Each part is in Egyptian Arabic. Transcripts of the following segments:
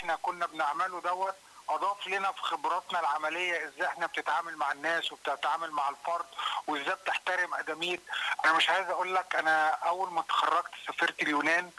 احنا كنا بنعمله دوت اضاف لنا في خبراتنا العمليه ازاي احنا بتتعامل مع الناس وبتتعامل مع الفرد وازاي بتحترم ادميت انا مش عايز اقول لك انا اول ما اتخرجت سافرت اليونان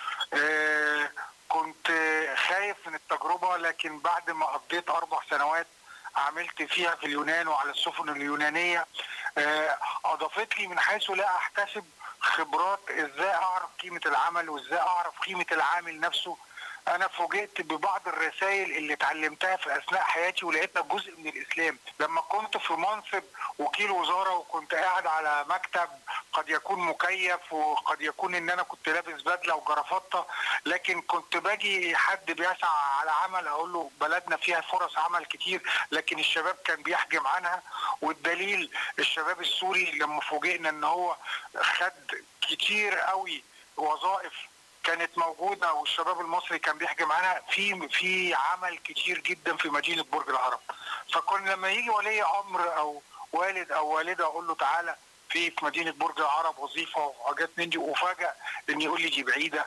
اه كنت خايف من التجربه لكن بعد ما قضيت اربع سنوات عملت فيها في اليونان وعلى السفن اليونانيه اه اضافت لي من حيث لا احتسب خبرات ازاي اعرف قيمه العمل وازاي اعرف قيمه العامل نفسه انا فوجئت ببعض الرسائل اللي اتعلمتها في اثناء حياتي ولقيتها جزء من الاسلام لما كنت في منصب وكيل وزاره وكنت قاعد على مكتب قد يكون مكيف وقد يكون ان انا كنت لابس بدله وجرافطه لكن كنت باجي حد بيسعى على عمل اقول له بلدنا فيها فرص عمل كتير لكن الشباب كان بيحجم عنها والدليل الشباب السوري لما فوجئنا ان هو خد كتير قوي وظائف كانت موجوده والشباب المصري كان بيحجم عنها في في عمل كتير جدا في مدينه برج العرب فكنا لما يجي ولي امر او والد او والده اقول له تعالى في في مدينه برج العرب وظيفه وحاجات من دي وفاجئ ان يقول لي دي بعيده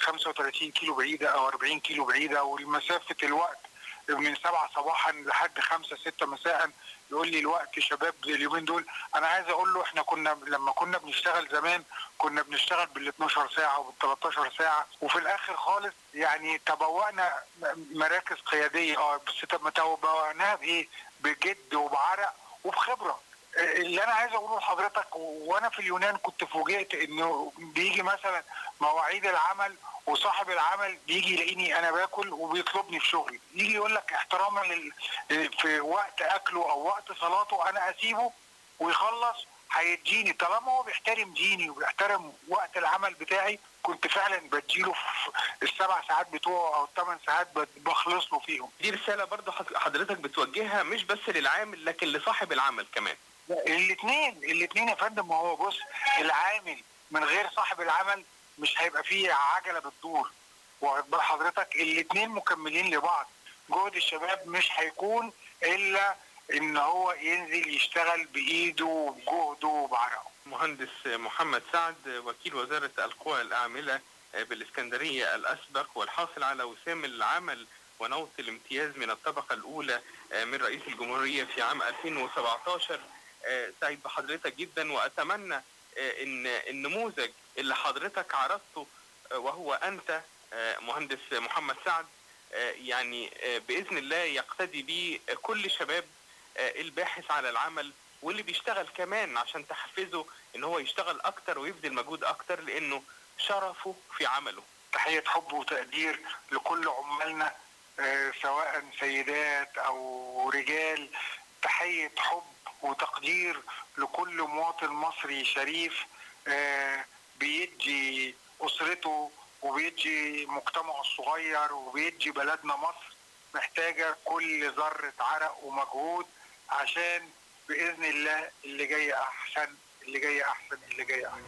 35 كيلو بعيده او 40 كيلو بعيده والمسافه الوقت من سبعة صباحا لحد خمسة ستة مساء يقول لي الوقت شباب اليومين دول انا عايز اقول له احنا كنا لما كنا بنشتغل زمان كنا بنشتغل بال 12 ساعه وبال 13 ساعه وفي الاخر خالص يعني تبوأنا مراكز قياديه اه بس تبوأناها بايه؟ بجد وبعرق وبخبره اللي انا عايز اقوله لحضرتك وانا في اليونان كنت فوجئت انه بيجي مثلا مواعيد العمل وصاحب العمل بيجي يلاقيني انا باكل وبيطلبني في شغلي يجي يقول لك احتراما لل... في وقت اكله او وقت صلاته انا اسيبه ويخلص هيديني طالما هو بيحترم ديني وبيحترم وقت العمل بتاعي كنت فعلا بديله في السبع ساعات بتوعه او الثمان ساعات بخلص له فيهم دي رساله برضه حضرتك بتوجهها مش بس للعامل لكن لصاحب العمل كمان الاثنين الاثنين يا فندم هو بص العامل من غير صاحب العمل مش هيبقى فيه عجله بتدور واخد بال حضرتك الاثنين مكملين لبعض جهد الشباب مش هيكون الا ان هو ينزل يشتغل بايده وبجهده وبعرقه مهندس محمد سعد وكيل وزاره القوى العامله بالاسكندريه الاسبق والحاصل على وسام العمل ونوط الامتياز من الطبقه الاولى من رئيس الجمهوريه في عام 2017 سعيد بحضرتك جدا واتمنى ان النموذج اللي حضرتك عرضته وهو انت مهندس محمد سعد يعني باذن الله يقتدي به كل شباب الباحث على العمل واللي بيشتغل كمان عشان تحفزه ان هو يشتغل اكتر ويبذل مجهود اكتر لانه شرفه في عمله تحيه حب وتقدير لكل عمالنا سواء سيدات او رجال تحيه حب وتقدير لكل مواطن مصري شريف بيدي اسرته وبيدي مجتمعه الصغير وبيدي بلدنا مصر محتاجه كل ذره عرق ومجهود عشان باذن الله اللي جاي احسن اللي جاي احسن اللي جاي احسن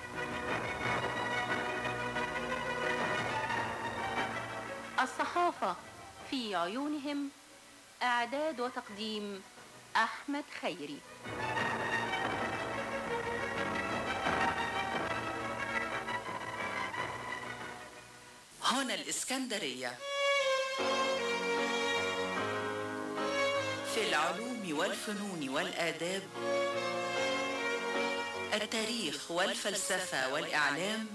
الصحافه في عيونهم اعداد وتقديم احمد خيري هنا الإسكندرية في العلوم والفنون والآداب التاريخ والفلسفة والإعلام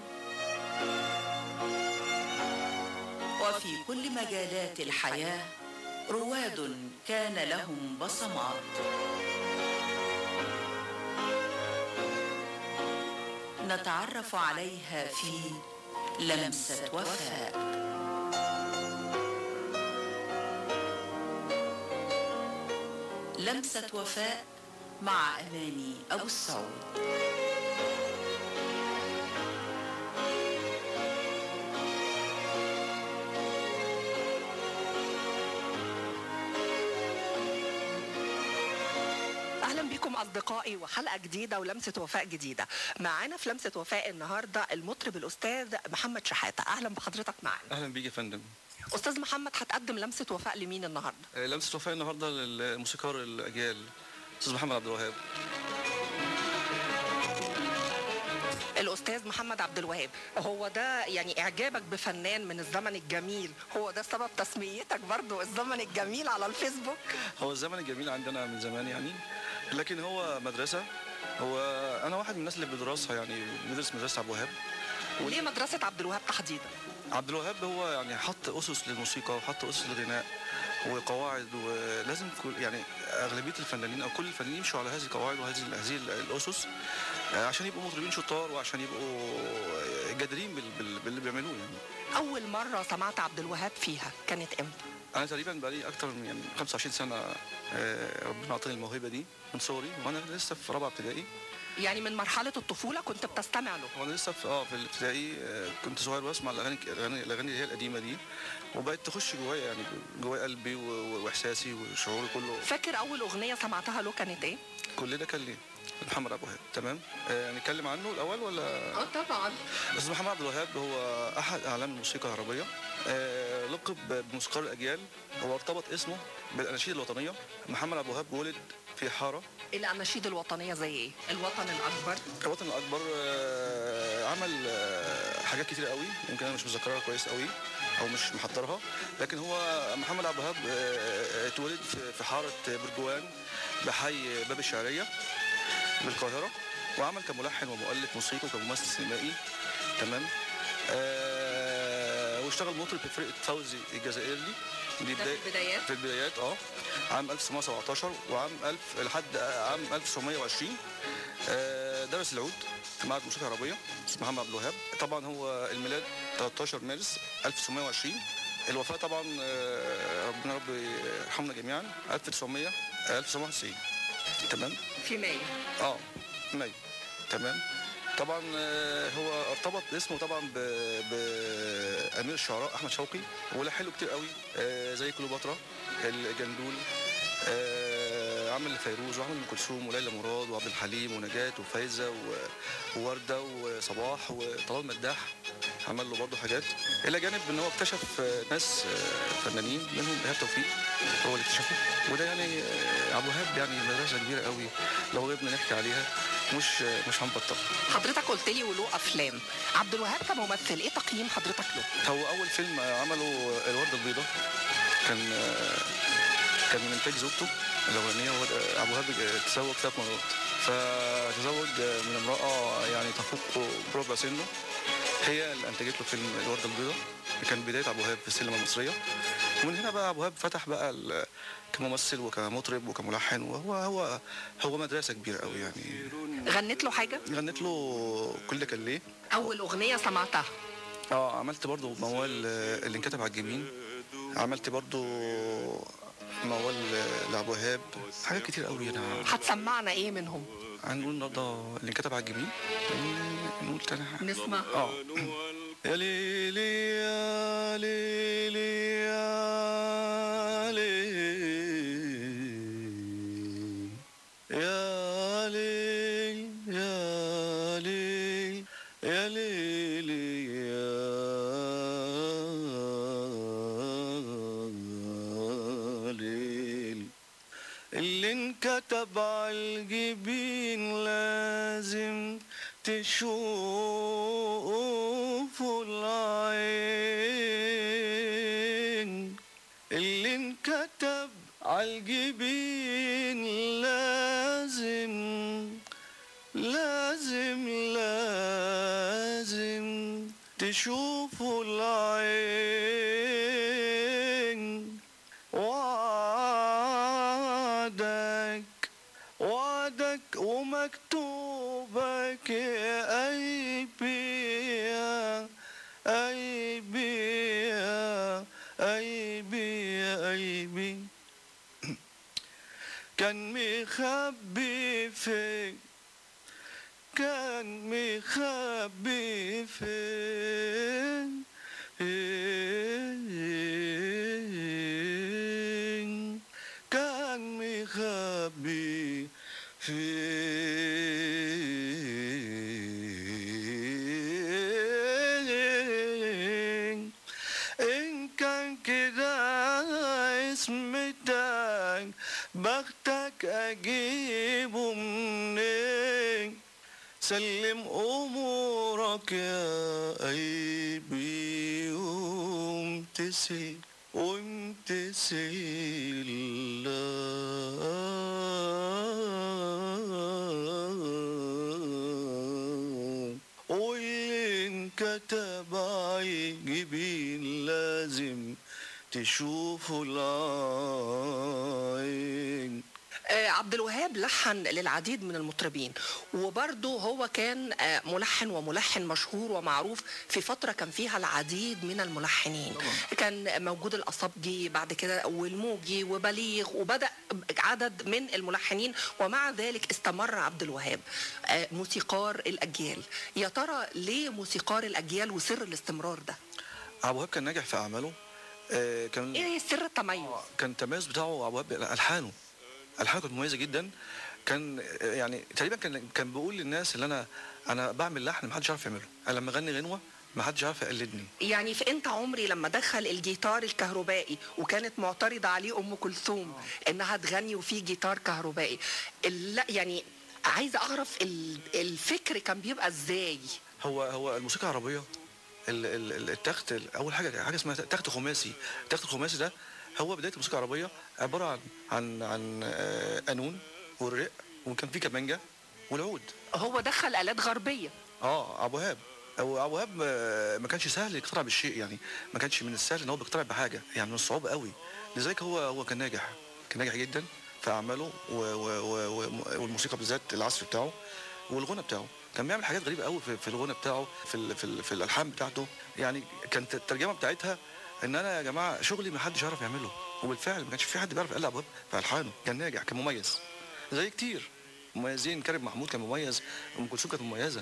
وفي كل مجالات الحياة رواد كان لهم بصمات نتعرف عليها في لمسة وفاء لمسة وفاء مع أماني أبو السعود اهلا بكم اصدقائي وحلقه جديده ولمسه وفاء جديده معانا في لمسه وفاء النهارده المطرب الاستاذ محمد شحاته اهلا بحضرتك معانا اهلا بيك يا فندم استاذ محمد هتقدم لمسه وفاء لمين النهارده آه، لمسه وفاء النهارده للموسيقار الاجيال استاذ محمد عبد الوهاب الاستاذ محمد عبد الوهاب هو ده يعني اعجابك بفنان من الزمن الجميل هو ده سبب تسميتك برضو الزمن الجميل على الفيسبوك هو الزمن الجميل عندنا من زمان يعني لكن هو مدرسة هو أنا واحد من الناس اللي بدراسها يعني بدرس مدرسة عبد الوهاب وليه مدرسه عبد الوهاب تحديدا عبد الوهاب هو يعني حط أسس للموسيقى وحط أسس للغناء وقواعد ولازم كل يعني أغلبية الفنانين أو كل الفنانين يمشوا على هذه القواعد وهذه هذه الأسس آه، عشان يبقوا مطربين شطار وعشان يبقوا جادرين بال- بال- باللي بيعملوه يعني اول مره سمعت عبد الوهاب فيها كانت امتى انا تقريبا بقالي اكتر من يعني 25 سنه آه، ربنا اعطاني الموهبه دي من صغري وانا لسه في رابعه ابتدائي يعني من مرحله الطفوله كنت بتستمع له وانا لسه في اه في الابتدائي آه، كنت صغير بسمع الاغاني الاغاني الاغاني اللي هي القديمه دي وبقت تخش جوايا يعني جوايا قلبي و- و- واحساسي وشعوري كله فاكر اول اغنيه سمعتها له كانت ايه كل ده كان ليه محمد عبد الوهاب تمام آه، نتكلم عنه الاول ولا اه طبعا استاذ محمد عبد الوهاب هو احد اعلام الموسيقى العربيه آه، لقب بموسيقار الاجيال هو ارتبط اسمه بالاناشيد الوطنيه محمد عبد الوهاب ولد في حاره الاناشيد الوطنيه زي ايه الوطن الاكبر الوطن الاكبر آه، عمل آه، حاجات كتير قوي يمكن انا مش مذكرها كويس قوي او مش محضرها لكن هو محمد عبد الوهاب آه، اتولد في- في حاره برجوان بحي باب الشعريه بالقاهره وعمل كملحن ومؤلف موسيقي وكممثل سينمائي تمام آه واشتغل مطرب في فرقه فوزي الجزائري دي ده في بداية- البدايات في البدايات اه عام 1917 وعام 1000 لحد عام 1920 آه، درس العود في معهد موسيقى عربيه اسمه محمد عبد الوهاب طبعا هو الميلاد 13 مارس 1920 الوفاه طبعا آه، ربنا رب يرحمنا جميعا 1900 1991 تمام في مايو اه مايو تمام طبعا آه، هو ارتبط اسمه طبعا ب- بامير الشعراء احمد شوقي ولحن له كتير قوي آه، زي كليوباترا الجندول آه، عمل لفيروز وعمل ام كلثوم وليلى مراد وعبد الحليم ونجاة وفايزه و- وورده وصباح وطلال مداح عمل له برضه حاجات الى جانب ان هو اكتشف آه، ناس آه، فنانين منهم ايهاب توفيق هو اللي اكتشفه وده يعني آه، عبد الوهاب يعني مدرسه كبيره قوي لو غبنا نحكي عليها مش آه، مش هنبطل حضرتك قلت لي وله افلام عبد الوهاب كممثل ايه تقييم حضرتك له هو اول فيلم عمله الورده البيضاء كان كان من انتاج زوجته الاولانيه هو ابو وهاب تزوج ثلاث مرات فتزوج من امراه يعني تفوق بربع سنه هي اللي انتجت له فيلم الورده البيضاء كان بدايه ابو وهاب في السينما المصريه ومن هنا بقى ابو وهاب فتح بقى ال- كممثل وكمطرب وكملحن وهو هو هو مدرسه كبيره قوي يعني غنيت له حاجه غنيت له كل كان ليه اول اغنيه سمعتها اه عملت برضو موال آه، اللي انكتب على الجبين عملت برضو موال آه، لعبد الوهاب حاجات كتير قوي انا هتسمعنا ايه منهم هنقول النهارده اللي انكتب على الجبين آه، نقول تاني حاجة. نسمع اه يا ليلي يا ليلي يا ليلي يا ليل يا ليل يا ليلي يا ليل اللي انكتب على الجبين لازم تشوفه العين اللي انكتب على الجبين لازم لازم لازم تشوفه العين وعدك وعدك ومكتوبك يا قلبي يا قلبي يا قلبي يا قلبي كان مخبي فيك كان مخبي فين كان مخبي فين إن كان كده اسمتك بختك أجيبه منين سلم امورك يا قلبي وامتثل وامتثل الله واللي انكتب عيجبين لازم تشوفه العين آه، عبد الوهاب لحن للعديد من المطربين وبرضه هو كان آه، ملحن وملحن مشهور ومعروف في فترة كان فيها العديد من الملحنين كان موجود الأصبجي بعد كده والموجي وبليغ وبدأ عدد من الملحنين ومع ذلك استمر عبد الوهاب آه، موسيقار الأجيال يا ترى ليه موسيقار الأجيال وسر الاستمرار ده عبد الوهاب كان ناجح في اعماله آه، كان ايه سر التميز كان التميز بتاعه عبد الوهاب الحانه الحانه كانت مميزه جدا كان آه، يعني تقريبا كان كان بيقول للناس اللي انا انا بعمل لحن ما حدش يعرف يعمله انا لما اغني غنوه ما حدش يعرف يقلدني يعني في انت عمري لما دخل الجيتار الكهربائي وكانت معترضه عليه ام كلثوم انها تغني وفي جيتار كهربائي لا يعني عايزه اعرف ال- الفكر كان بيبقى ازاي هو هو الموسيقى العربيه ال- ال- ال- التخت ال- اول حاجه حاجه اسمها تخت خماسي التخت الخماسي ده هو بدايه الموسيقى العربيه عباره عن عن عن آه، قانون والرق وكان في كمانجه والعود هو دخل الات غربيه اه ابو وهاب هو ابو وهاب آه، ما كانش سهل يقتنع بالشيء يعني ما كانش من السهل ان هو بيقتنع بحاجه يعني من الصعوبه قوي لذلك هو هو كان ناجح كان ناجح جدا في اعماله و و و و والموسيقى بالذات العصر بتاعه والغنى بتاعه كان بيعمل حاجات غريبه قوي في, في الغنى بتاعه في ال في, ال في الالحان بتاعته يعني كانت الترجمه بتاعتها ان انا يا جماعه شغلي ما حدش يعرف يعمله وبالفعل ما كانش في حد بيعرف يقلع ابو وهاب في الحانه كان ناجح كان مميز زي كتير مميزين كريم محمود كان مميز ام كلثوم كانت مميزه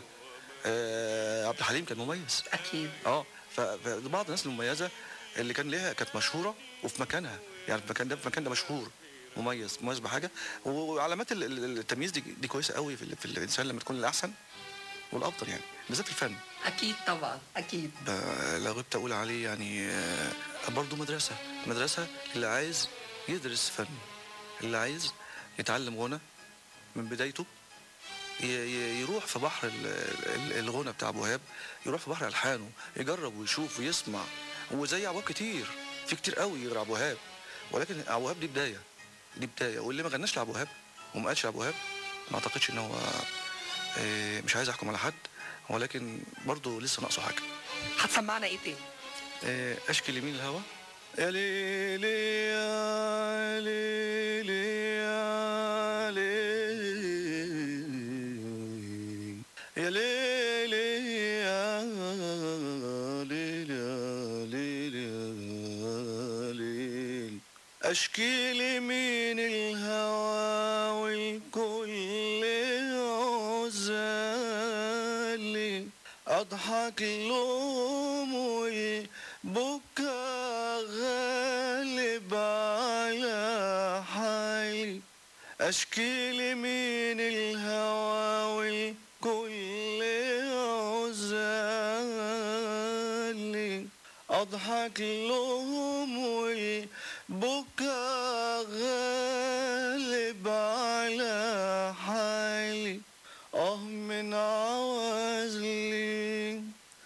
آه عبد الحليم كان مميز اكيد اه ف- فبعض الناس المميزه اللي كان ليها كانت مشهوره وفي مكانها يعني في مكان ده في مكان ده مشهور مميز مميز بحاجه وعلامات ال- ال- التمييز دي, دي كويسه قوي في, ال- في الانسان لما تكون الاحسن والافضل يعني بالذات في الفن اكيد طبعا اكيد ب- لو غبت اقول عليه يعني آه، برضه مدرسه مدرسه اللي عايز يدرس فن اللي عايز يتعلم غنى من بدايته ي- ي- يروح في بحر ال- ال- الغنى بتاع ابو وهاب يروح في بحر الحانه يجرب ويشوف ويسمع وزي ابو وهاب كتير في كتير قوي غير ابو وهاب ولكن ابو وهاب دي بدايه دي بدايه واللي ما غناش لابو وهاب وما قالش لابو وهاب ما اعتقدش ان هو آه، مش عايز احكم على حد ولكن برضه لسه ناقصه حاجه هتسمعنا ايه تاني آه، اشكي لمين الهوى يا ليلي يا ليلي يا ليلي يا ليلي يا ليلي يا ليلي يا ليلي اشكي لمين الهوى والكل عزالي اضحك لهم والبكا غالب على حالي اشكي لمين الهوى والكل عزالي اضحك لهم والبكا غالب على حالي اه من عوازلي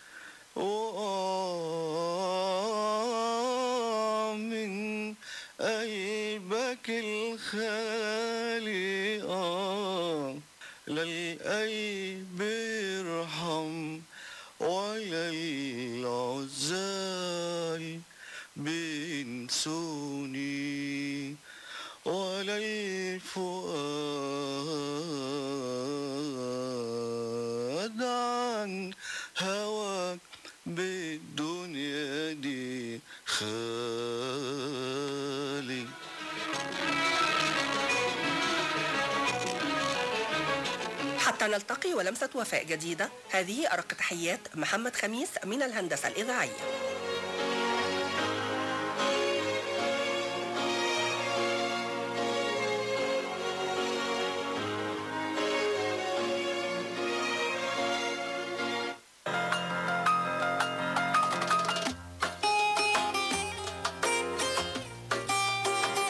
وآه من قلبك الخالي آه لا القلب يرحم ولا العزال بينسوني ولا الفؤاد عن هواك بالدنيا دي خالي حتى نلتقي ولمسة وفاء جديدة هذه أرق تحيات محمد خميس من الهندسة الإذاعية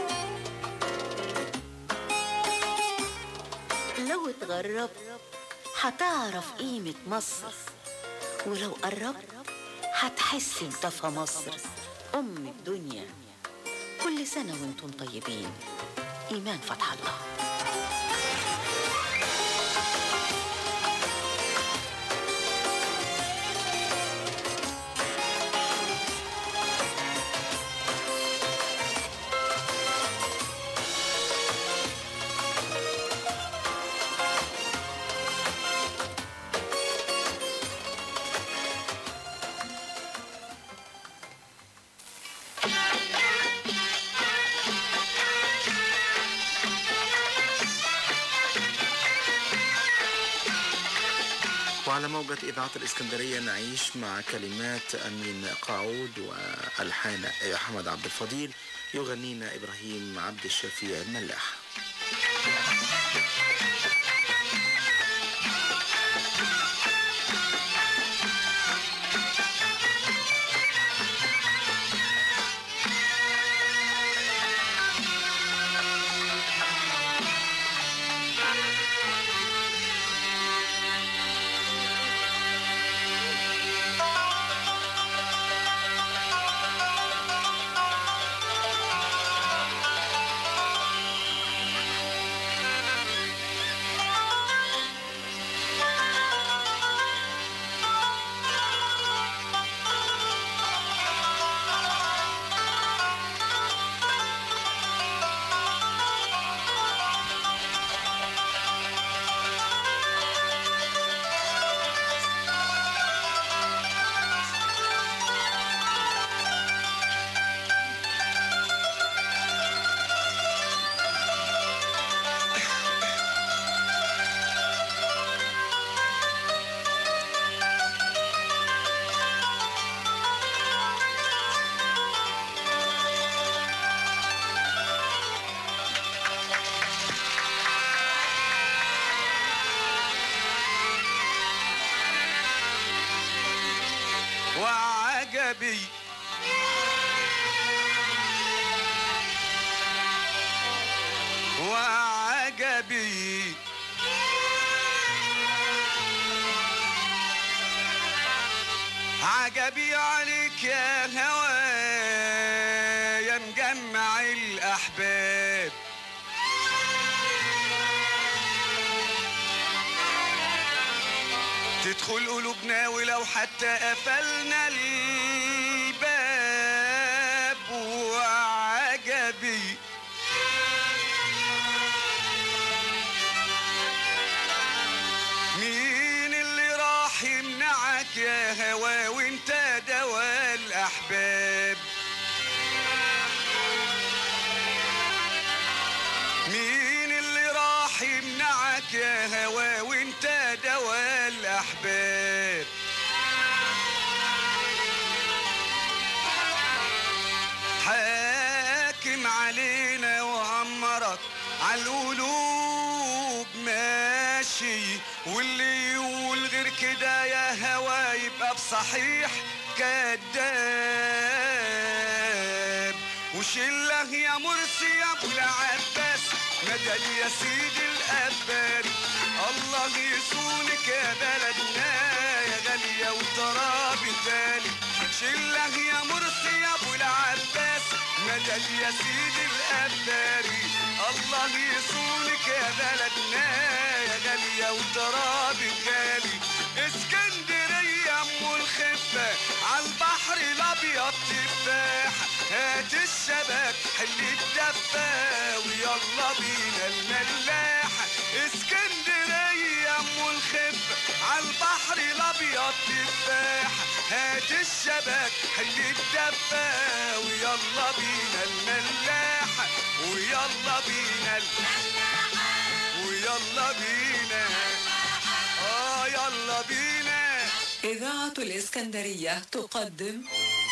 لو اتغربت هتعرف قيمة مصر ولو قربت هتحس انت في مصر أم الدنيا كل سنة وانتم طيبين إيمان فتح الله وعلى موجة إذاعة الإسكندرية نعيش مع كلمات أمين قاعود وألحان أحمد عبد الفضيل يغنينا إبراهيم عبد الشفيع الملاح وعجبي وعجبي عجبي عليك يا هوى يا مجمع الأحباب تدخل قلوبنا ولو حتى قفلنا الباب وعجبي مين اللي راح يمنعك يا هوا وانت دوا الأحباب مين اللي راح يمنعك يا هوا وانت دوا الأحباب حاكم علينا وعمرك عالقلوب ماشي واللي يقول غير كده يا هوا يبقى بصحيح كداب وشله يا مرسي يا ابو العباس مدد يا سيدي الاباري الله يصونك يا بلدنا يا غالية وترابي تالي شله يا مرسي يا ابو العباس مدد يا سيدي الاباري الله يصونك يا بلدنا يا غالية وترابي غالي اسكندرية ام الخفة عالبحر الابيض تفاح هات الشباب حل الدفة ويلا بينا الملاح اسكندرية ام الخفة عالبحر الابيض تفاح هات الشباب حل الدفة ويلا بينا الملاح ويلا بينا الملاح ويلا بينا اه يلا بينا إذاعة الإسكندرية تقدم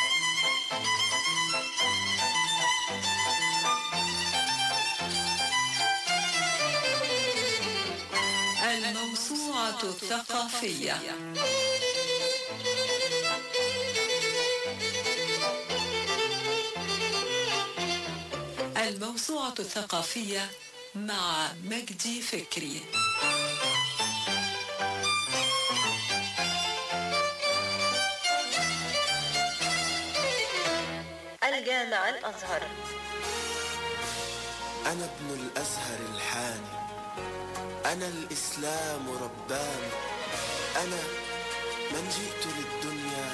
الموسوعة الثقافية الموسوعة الثقافية مع مجدي فكري جامع الأزهر أنا ابن الأزهر الحاني أنا الإسلام رباني أنا من جئت للدنيا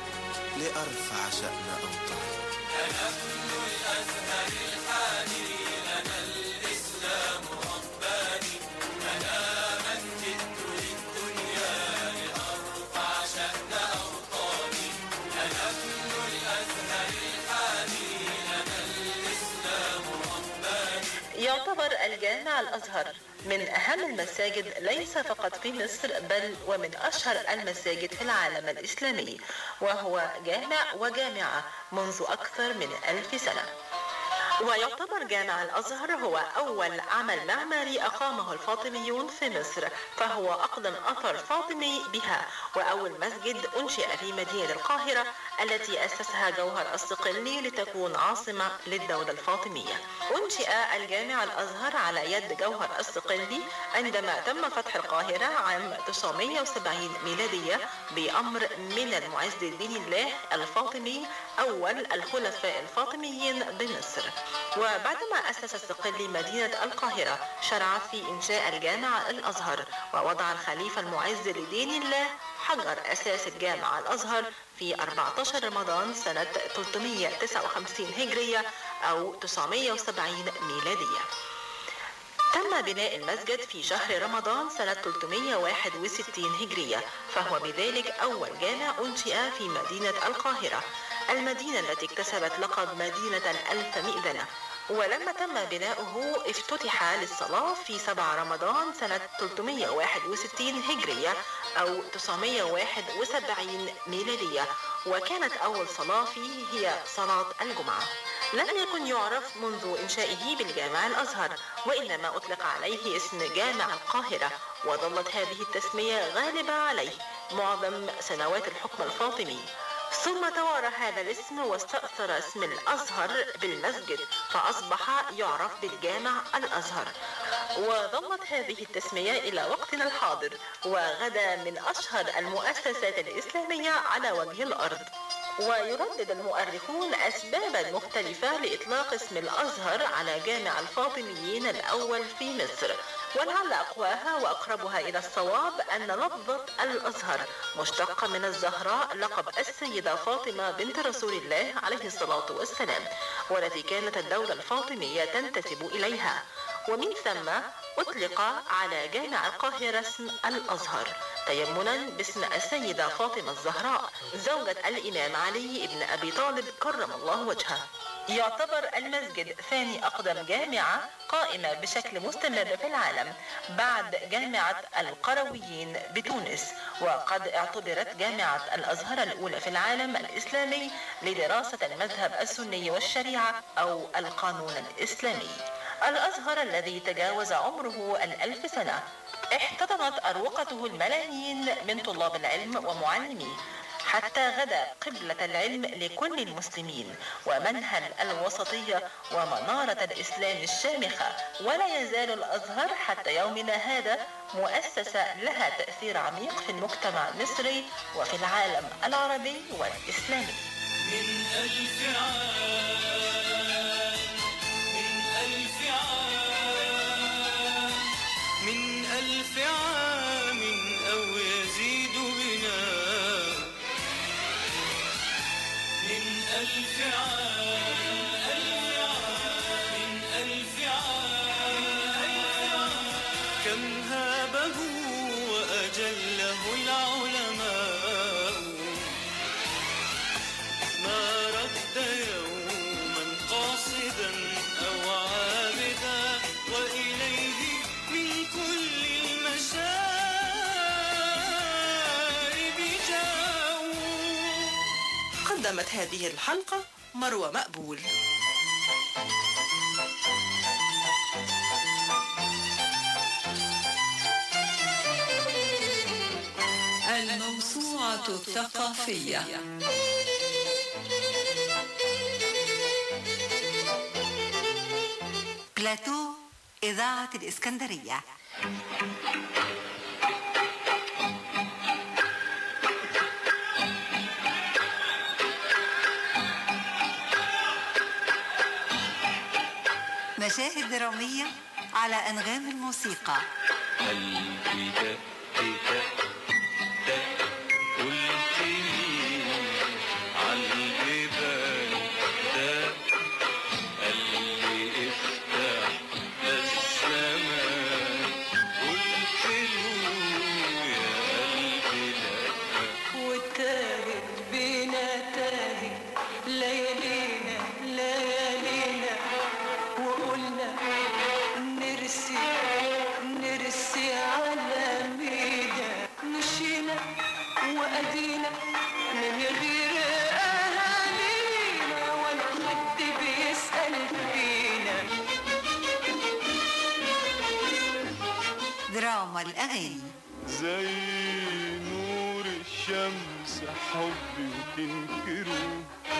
لأرفع شأن أوطاني أنا ابن الأزهر الحاني أنا الإسلام رباني أنا من جئت للدنيا لأرفع شأن أوطاني أنا ابن الأزهر الحاني أنا الإسلام رباني يعتبر الجامع الأزهر من أهم المساجد ليس فقط في مصر بل ومن أشهر المساجد في العالم الإسلامي وهو جامع وجامعة منذ أكثر من ألف سنة ويعتبر جامع الأزهر هو أول عمل معماري أقامه الفاطميون في مصر فهو أقدم أثر فاطمي بها وأول مسجد أنشئ في مدينة القاهرة التي أسسها جوهر الصقلي لتكون عاصمة للدولة الفاطمية أنشئ الجامع الأزهر على يد جوهر الصقلي عندما تم فتح القاهرة عام 970 ميلادية بأمر من المعز الدين الله الفاطمي أول الخلفاء الفاطميين بمصر وبعدما أسس الصقلي مدينة القاهرة شرع في إنشاء الجامع الأزهر ووضع الخليفة المعز لدين الله حجر أساس الجامع الأزهر في 14 رمضان سنة 359 هجرية أو 970 ميلادية تم بناء المسجد في شهر رمضان سنة 361 هجرية فهو بذلك أول جامع أنشئ في مدينة القاهرة المدينة التي اكتسبت لقب مدينة الألف مئذنة ولما تم بناؤه افتتح للصلاة في 7 رمضان سنة 361 هجرية أو 971 ميلادية وكانت أول صلاة فيه هي صلاة الجمعة لم يكن يعرف منذ إنشائه بالجامع الأزهر وإنما أطلق عليه اسم جامع القاهرة وظلت هذه التسمية غالبة عليه معظم سنوات الحكم الفاطمي ثم توارى هذا الاسم واستأثر اسم الأزهر بالمسجد فأصبح يعرف بالجامع الأزهر وظلت هذه التسمية إلى وقتنا الحاضر وغدا من أشهر المؤسسات الإسلامية على وجه الأرض ويردد المؤرخون أسبابا مختلفة لإطلاق اسم الأزهر على جامع الفاطميين الأول في مصر ولعل أقواها وأقربها إلى الصواب أن لفظة الأزهر مشتقة من الزهراء لقب السيدة فاطمة بنت رسول الله عليه الصلاة والسلام والتي كانت الدولة الفاطمية تنتسب إليها ومن ثم أطلق على جامع القاهرة اسم الأزهر تيمنا باسم السيدة فاطمة الزهراء زوجة الإمام علي بن أبي طالب كرم الله وجهه يعتبر المسجد ثاني أقدم جامعة قائمة بشكل مستمر في العالم بعد جامعة القرويين بتونس وقد اعتبرت جامعة الأزهر الأولى في العالم الإسلامي لدراسة المذهب السني والشريعة أو القانون الإسلامي الأزهر الذي تجاوز عمره الألف سنة احتضنت أروقته الملايين من طلاب العلم ومعلميه حتى غدا قبلة العلم لكل المسلمين ومنهل الوسطية ومنارة الإسلام الشامخة ولا يزال الأزهر حتى يومنا هذا مؤسسة لها تأثير عميق في المجتمع المصري وفي العالم العربي والإسلامي من ألف عام من ألف عام من ألف عام أو يزيد بنا من ألف عام من ألف عام كم هابه وأجله العلماء ما رد يوما قاصدا أو عابدا وإليه من كل المشارب جاءوا قدمت هذه الحلقة مروة مقبول الموسوعة الثقافية بلاتو إذاعة الإسكندرية مشاهد درامية على أنغام الموسيقى قلبي دق دق دق قلت مين عالجبال دق قال لي افتح السماء قلت له يا قلبي لا وتاهت بينا تاهت ليالينا ليالينا وقلنا نرسي نرسي على مينا مشينا وأدينا من غير أهالينا ولا حد بيسأل فينا دراما الأغاني زي نور الشمس حبي وتنكره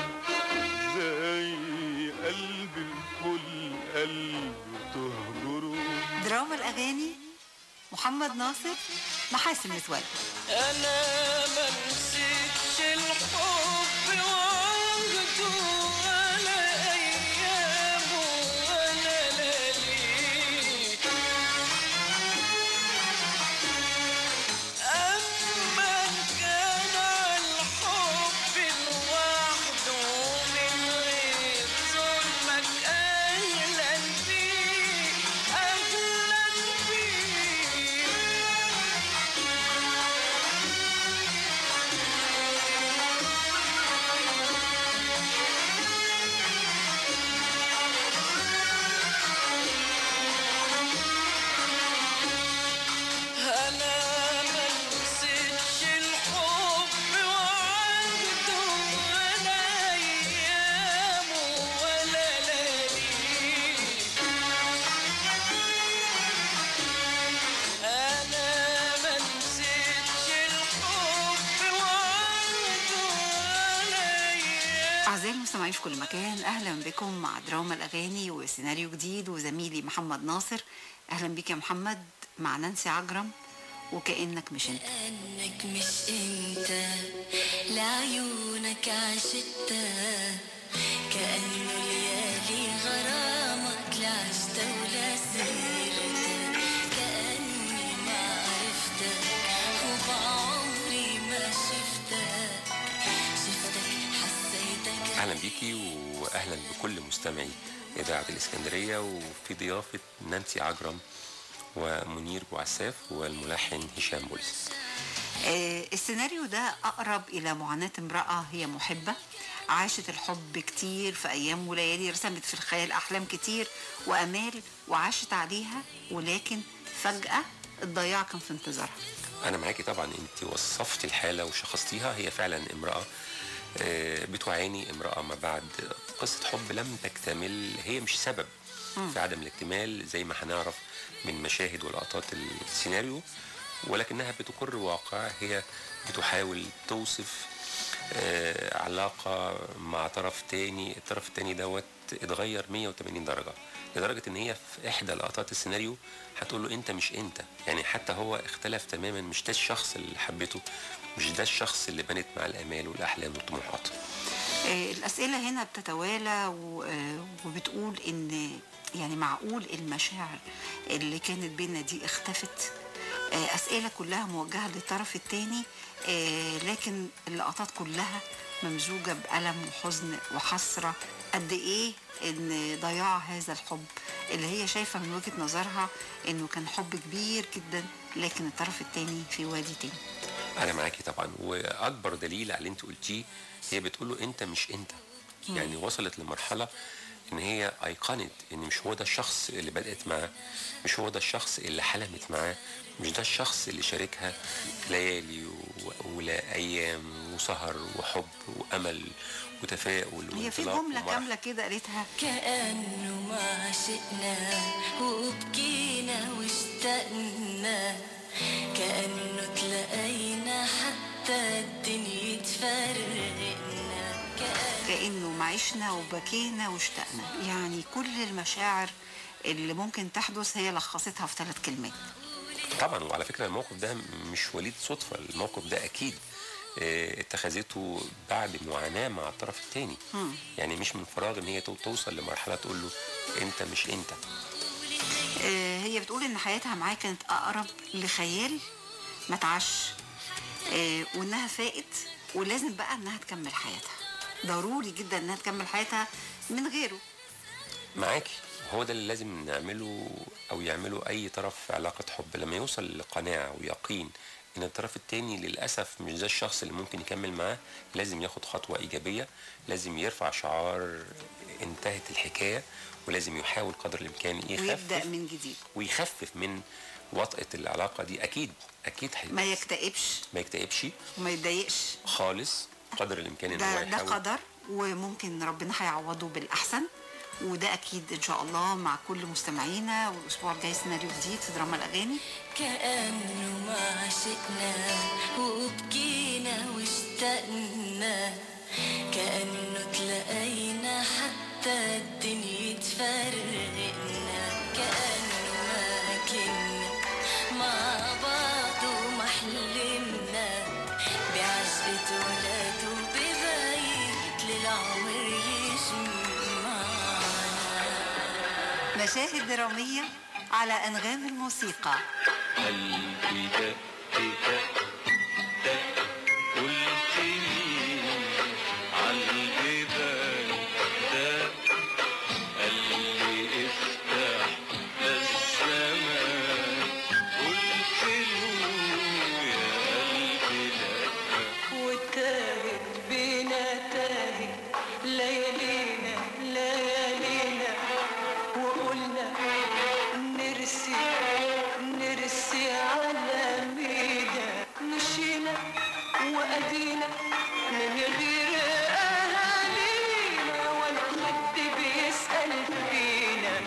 زي قلب الفل قلبي تهجره دراما الأغاني محمد ناصر محاسن متولي انا ما نسيتش الحب وعهده ولا ايامه ولا لياليه اما كان الحب لوحده من غير ظلمك اهلا بيه اهلا بيه انا ما نسيتش الحب وعهده ولا ايامه ولا لياليه انا ما نسيتش الحب وعهده ولا ايامه أعزائي المستمعين في كل مكان أهلا بكم مع دراما الأغاني وسيناريو جديد وزميلي محمد ناصر أهلا بك يا محمد مع نانسي عجرم وكأنك مش أنت كأنك مش انت لعيونك عشقتها كأنه ليالي غرامك لا عشت ولا سرت كأني ما عرفتك وبعمري ما شفتك شفتك حسيتك اهلا بيكي واهلا بكل مستمعي اذاعه الاسكندريه وفي ضيافه نانسي عجرم ومنير بوعساف والملحن هشام بولس آه، السيناريو ده أقرب إلى معاناة امرأة هي محبة عاشت الحب كتير في أيام وليالي رسمت في الخيال أحلام كتير وأمال وعاشت عليها ولكن فجأة الضياع كان في انتظارها انا معاكي طبعا انت وصفتي الحاله وشخصتيها هي فعلا امراه آه، بتعاني امراه ما بعد قصه حب لم تكتمل هي مش سبب مم. في عدم الاكتمال زي ما هنعرف من مشاهد ولقطات السيناريو ولكنها بتقر واقع هي بتحاول توصف آه، علاقة مع طرف تاني الطرف التاني دوت اتغير 180 درجة لدرجة ان هي في احدى لقطات السيناريو هتقول له انت مش انت يعني حتى هو اختلف تماما مش ده الشخص اللي حبيته مش ده الشخص اللي بنت مع الامال والاحلام والطموحات آه، الأسئلة هنا بتتوالى و- آه، وبتقول إن يعني معقول المشاعر اللي كانت بينا دي اختفت آه، أسئلة كلها موجهة للطرف التاني آه، لكن اللقطات كلها ممزوجة بألم وحزن وحسرة قد إيه إن ضياع هذا الحب اللي هي شايفة من وجهة نظرها إنه كان حب كبير جدا لكن الطرف التاني في وادي تاني انا معاكي طبعا واكبر دليل على اللي انت قلتيه هي بتقول له انت مش انت مم. يعني وصلت لمرحله ان هي ايقنت ان مش هو ده الشخص اللي بدات معاه مش هو ده الشخص اللي حلمت معاه مش ده الشخص اللي شاركها ليالي و- وايام وسهر وحب وامل وتفاؤل هي في وانطلاق جملة ومرح. كاملة كده قالتها كأنه ما عشقنا وبكينا واشتقنا كأنه تلاقينا حتى الدنيا تفرقنا كأنه معيشنا وبكينا واشتقنا يعني كل المشاعر اللي ممكن تحدث هي لخصتها في ثلاث كلمات طبعا وعلى فكره الموقف ده مش وليد صدفه الموقف ده اكيد آه، اتخذته بعد معاناة مع الطرف الثاني مم. يعني مش من فراغ ان هي تو- توصل لمرحلة تقول له انت مش انت آه، هي بتقول ان حياتها معاه كانت اقرب لخيال ما تعش آه، وانها فائت ولازم بقى انها تكمل حياتها ضروري جدا انها تكمل حياتها من غيره معاكي هو ده اللي لازم نعمله او يعمله اي طرف في علاقة حب لما يوصل لقناعة ويقين ان الطرف التاني للاسف مش ده الشخص اللي ممكن يكمل معاه لازم ياخد خطوة ايجابية لازم يرفع شعار انتهت الحكاية ولازم يحاول قدر الامكان ويبدا يخفف من جديد ويخفف من وطأة العلاقة دي اكيد اكيد هي- ما يكتئبش ما يكتئبش وما يتضايقش خالص قدر الامكان ان هو ده ده يحاول قدر وممكن ربنا هيعوضه بالاحسن وده اكيد ان شاء الله مع كل مستمعينا والاسبوع الجاي سيناريو جديد في دراما الاغاني كأنه ما عشقنا وبكينا واشتقنا كأنه تلاقينا حتى الدنيا تفرقنا كأنه ما كنا مع بعض وما حلمنا بعجقة ولاد وببيت للعمر يجمعنا مشاهد دراميه على انغام الموسيقى قلبي دق دق دق قلت مين عالجبال دق قال لي افتح ده الزمان قلت له يا قلبي لا وتاهت بينا تاهت ليالينا ليالينا وقلنا نرسي نرسي على مينا مشينا وأدينا من غير أهالينا ولا حد بيسأل فينا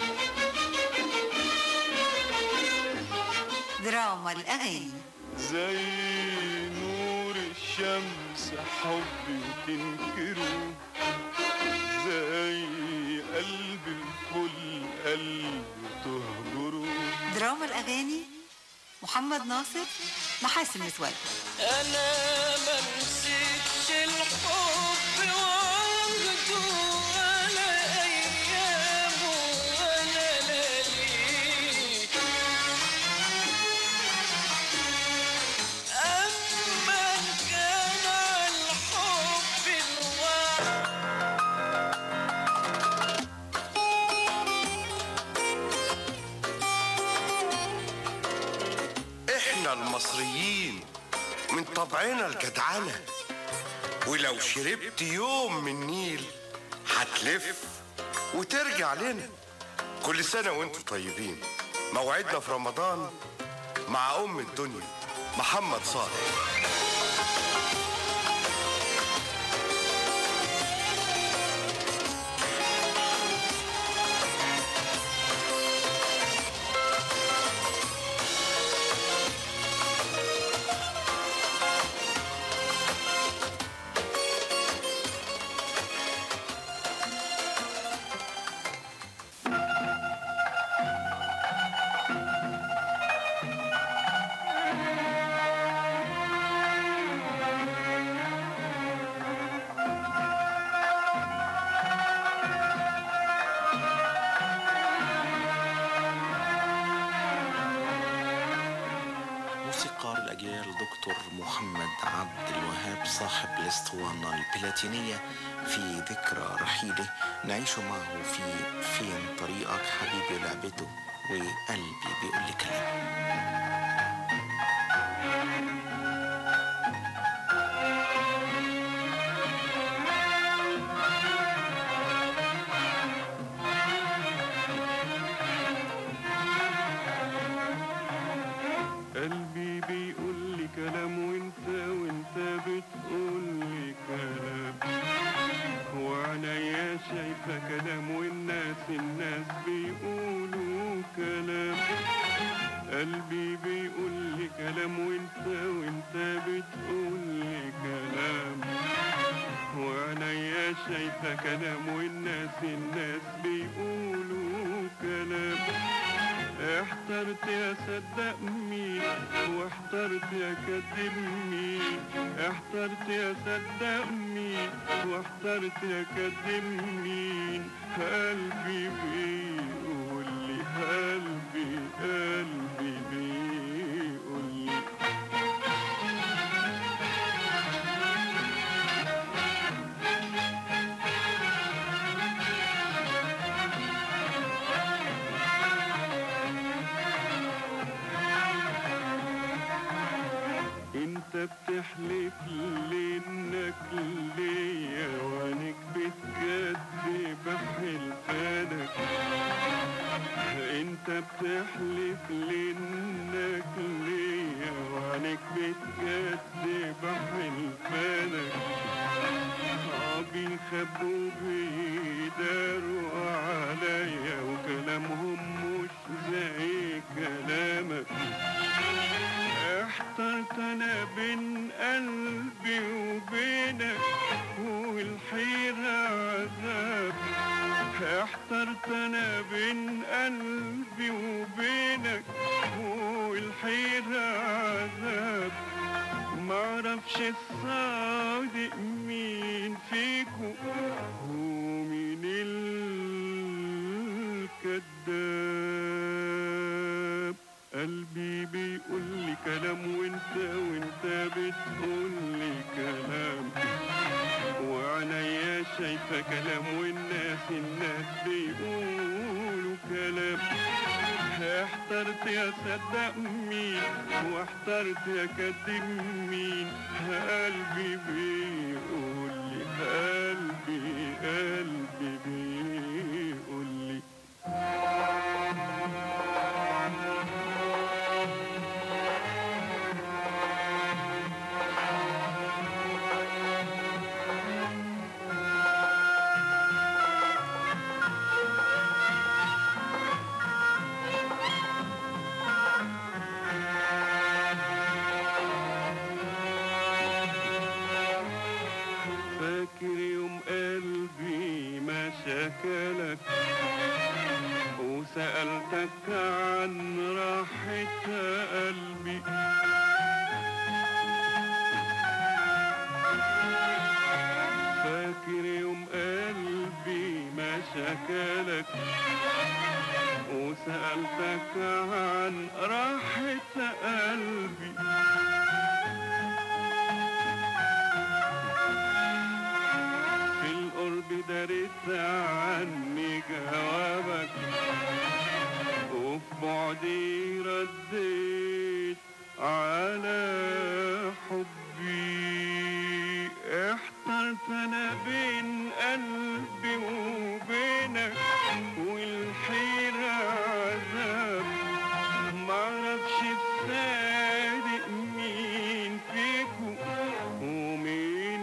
دراما الاغاني زي نور الشمس حبي وتنكره زي قلب الفل قلب تهجره دراما الاغاني محمد ناصر محاسن متولي أنا ما نسيتش الحب وعهده ولا أيامه ولا لياليه أما كان الحب الواحد احنا المصريين من طبعنا الجدعنة ولو شربت يوم من النيل هتلف وترجع لنا كل سنة وانتم طيبين موعدنا في رمضان مع أم الدنيا محمد صالح موسيقار الأجيال دكتور محمد عبد الوهاب صاحب الاسطوانة البلاتينية في ذكرى رحيله نعيش معه في فين طريقك حبيبي لعبته وقلبي بيقول لي كلام قلبي بيقول لي كلام وانت وانت بتقول لي كلام وعينيا شايفة كلام والناس الناس بيقولوا كلام قلبي بيقول لي كلام وانت وانت بتقول لي كلام وعينيا شايفة كلام والناس الناس بيقولوا كلام احكي احترت يا صدق مين واحترت يا كذب مين احترت يا صدق مين واحترت يا كذب مين قلبي بيقول لي قلبي قلبي بيقول لي انت بتحلف لانك ليا وانك بتكذب حلفانك انت بتحلف لانك ليا وانك بتكذب حلفانك اه بيخبوا بيداروا عليا وكلامهم مش زي كلامك احترت انا بين قلبي وبينك والحيرة عذاب احترت انا بين قلبي وبينك والحيرة عذاب معرفش الصادق مين فيكو ومين الكذاب قلبي بيقول لي كلام وانت وانت بتقول لي كلام وعينيا شايفة كلام والناس الناس بيقولوا كلام احترت يا صدق مين واحترت يا كذب مين قلبي بيقول لي قلبي قلبي بيقول لي فاكر يوم قلبي ما شكلك وسألتك عن راحة قلبي فاكر يوم قلبي ما شكلك وسألتك عن راحة قلبي في القرب دارت عني جوابك وفي بعدي رديت على حبي احترت انا بين قلبي وبينك والحيرة عذاب معرفش الصادق مين فيكو ومين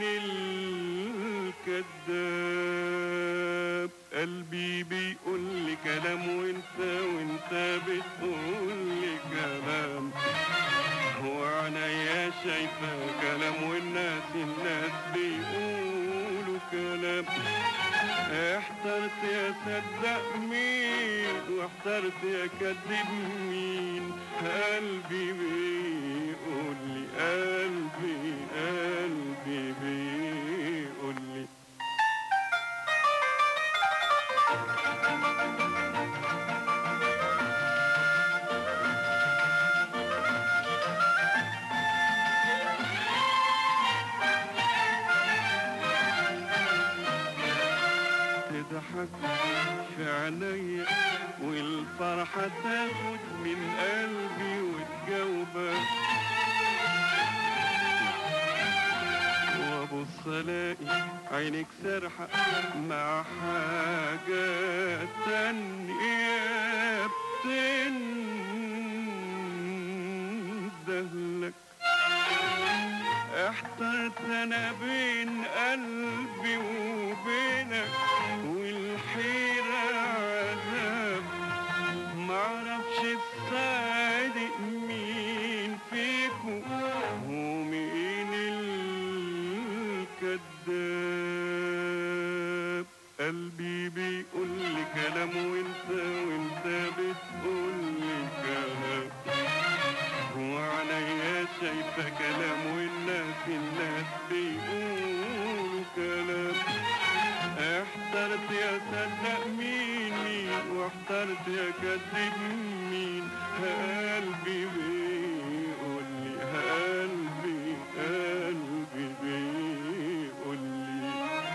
الكذاب قلبي بيقول لي كلام وانت وانت بتقول لي كلام وعينيا شايفة كلام والناس الناس بيقولوا كلام احترت يا صدق مين واحترت يا كذب مين قلبي بيقول لي قلبي قلبي بيقول لي تضحك في عينيا والفرحة تاخد من قلبي وتجاوبك وابص الاقي عينك سرحة مع حاجات تانية بتندهلك احترت انا بين قلبي وبينك والحيرة عذاب معرفش الصادق مين فيكو ومين الكذاب قلبي بيقول لي كلام وانت وانت بتقول لي كلام ده كلام والناس الناس بيقولوا كلام احترت يا صدق مين واحترت يا كذب مين قلبي بيقول لي قلبي قلبي بيقول لي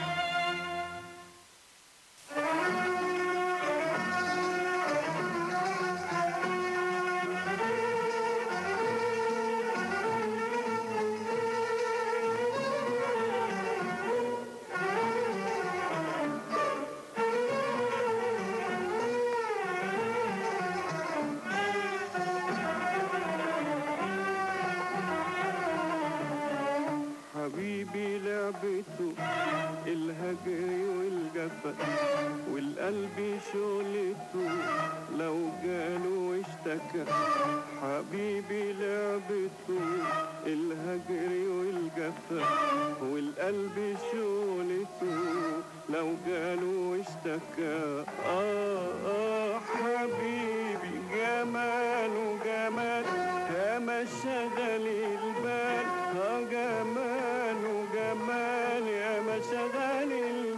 حبيبي لعبته الهجر والجفا والقلب شغلته لو جاله واشتكى حبيبي لعبته الهجر والجفا والقلب شغلته لو جاله واشتكى آه آه حبيبي جماله جمال كما شغل البال آه جماله جمال يا ما شغل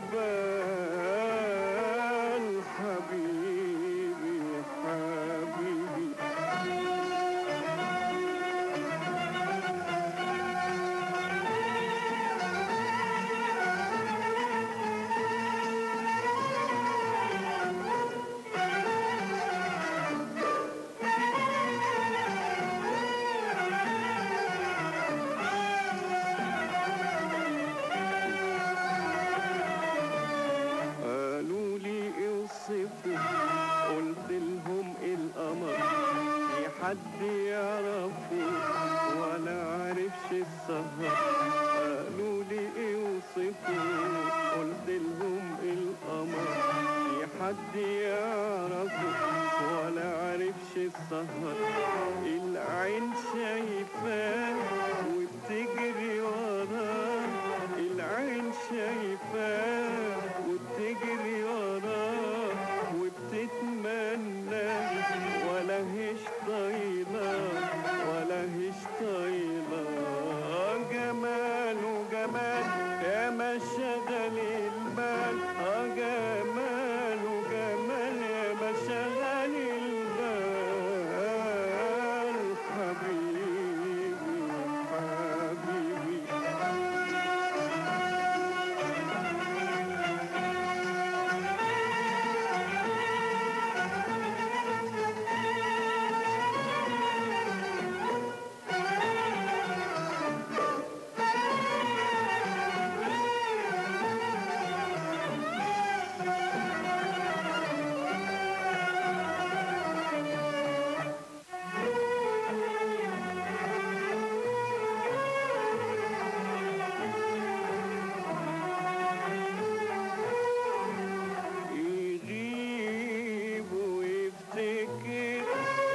البال حبيبي حبيبي قالوا لي اوصفه قلت لهم القمر في حد يعرفه ولا عرفش السهر قالوا لي اوصفه قلت لهم القمر في حد يعرفه ولا عرفش السهر العين شايفاه وبتجري وراه العين شايفاه وبتجري وراه وبتتمنى ولا هيش طايلة ولا هيش طايلة جماله جمال يا ما شغل البال اه جماله جمال يا ما شغل البال حبيبي حبيبي يغيب ويفتكر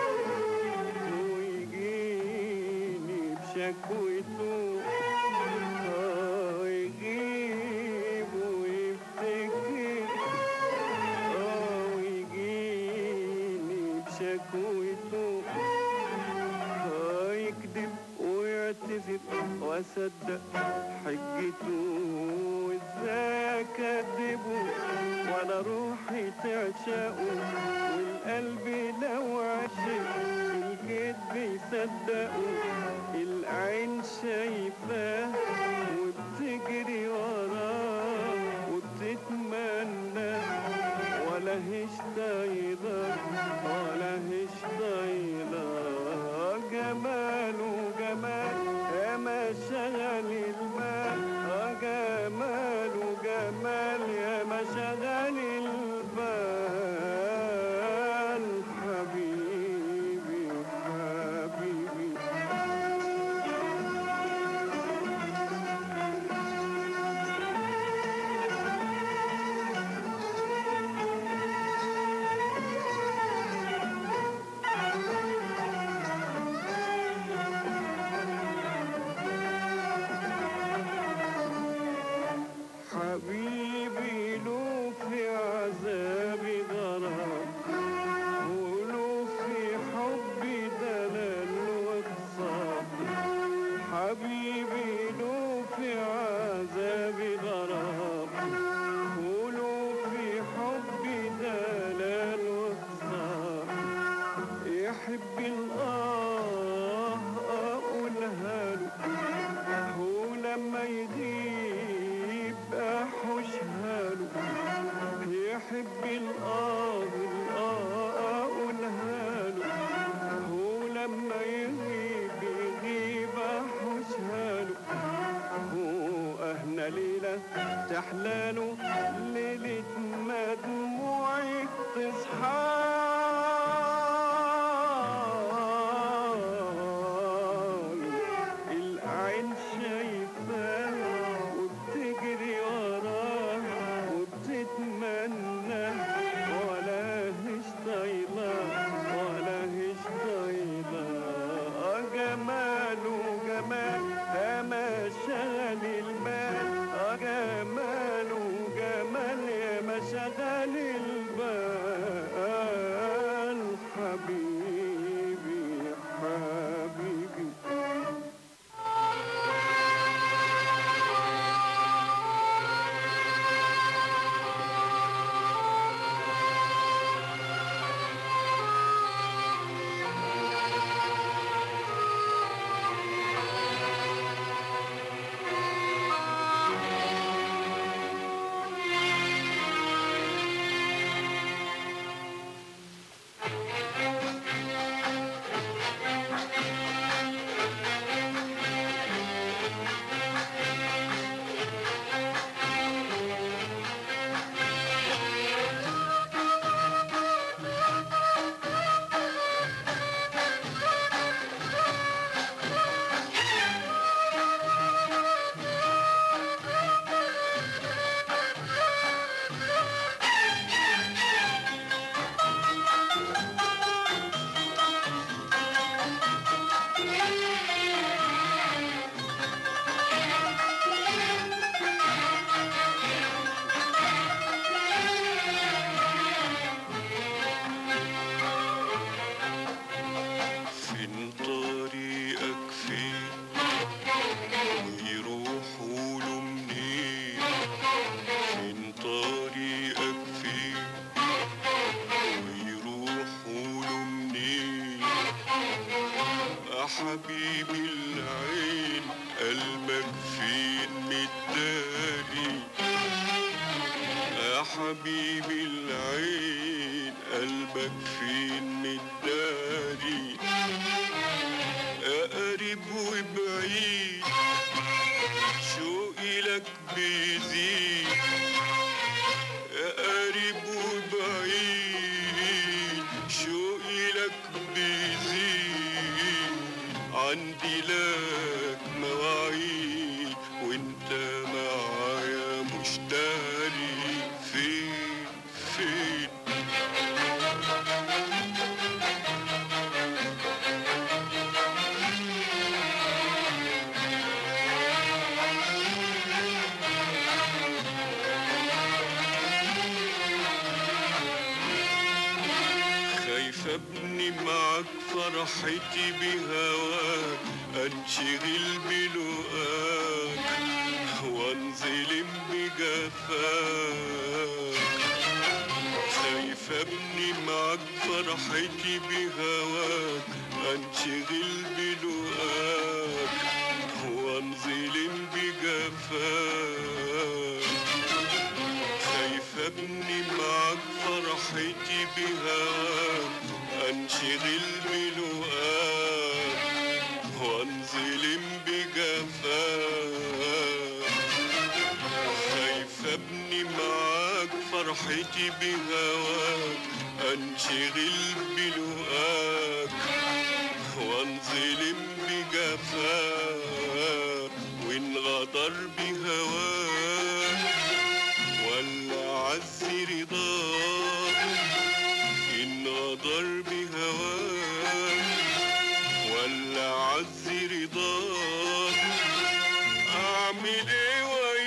ويجيني بشكوته آه يغيب ويفتكر آه ويجيني بشكوته آه يكذب ويعتذر واصدق حجته وازاي اكذبه وانا روحي تعشقه والقلب لو عشق الكذب يصدقه العين شايفاه وبتجري وراه وبتتمنى ولا هيش طايلة ولا هيش طايلة جماله جمال يا ما شغل المال آه جماله جمال يا ما شغل البال حبيبي حبيبي يحب الآه أقولها له ولما يغيب أحوشها له يحب الآه الآه أقولها له ولما يغيب يغيب أحوشها له وأهنا ليلة تحلاله ليلة ما دموعي تصحى العين شايفاه وبتجري وراه وبتتمنى ولا هش طايلة ولا هش طايلة آه جماله جمال يا ما شغل المال آه جماله جمال يا ما شغل البال حبيبي حبيبي فين طريقك فين ويروحوا له منين فين طريقك فين ويروحوا له منين يا حبيبي العين قلبك فين متداري يا حبيبي العين قلبك فين متداري يا قريب وبعيد شوقي لك بيزيد يا قريب وبعيد شوقي لك بيزيد عندي لك مواعيد وانت معايا مش داري فين فين خايف ابني معاك فرحتي بهواك انشغل بلقاك وانظلم بجفاك خايف ابني معاك فرحتي بهواك انشغل بلقاك وانظلم بجفاك خايف ابني معاك فرحتي بهواك انشغل بلقاك وانظلم بجفاك خايف ابني معاك فرحتي بهواك انشغل بلقاك وانظلم بجفاك وان غدر بهواك ولا عز رضاك إن غدر بهواك ولا عز رضاك أعمل إيه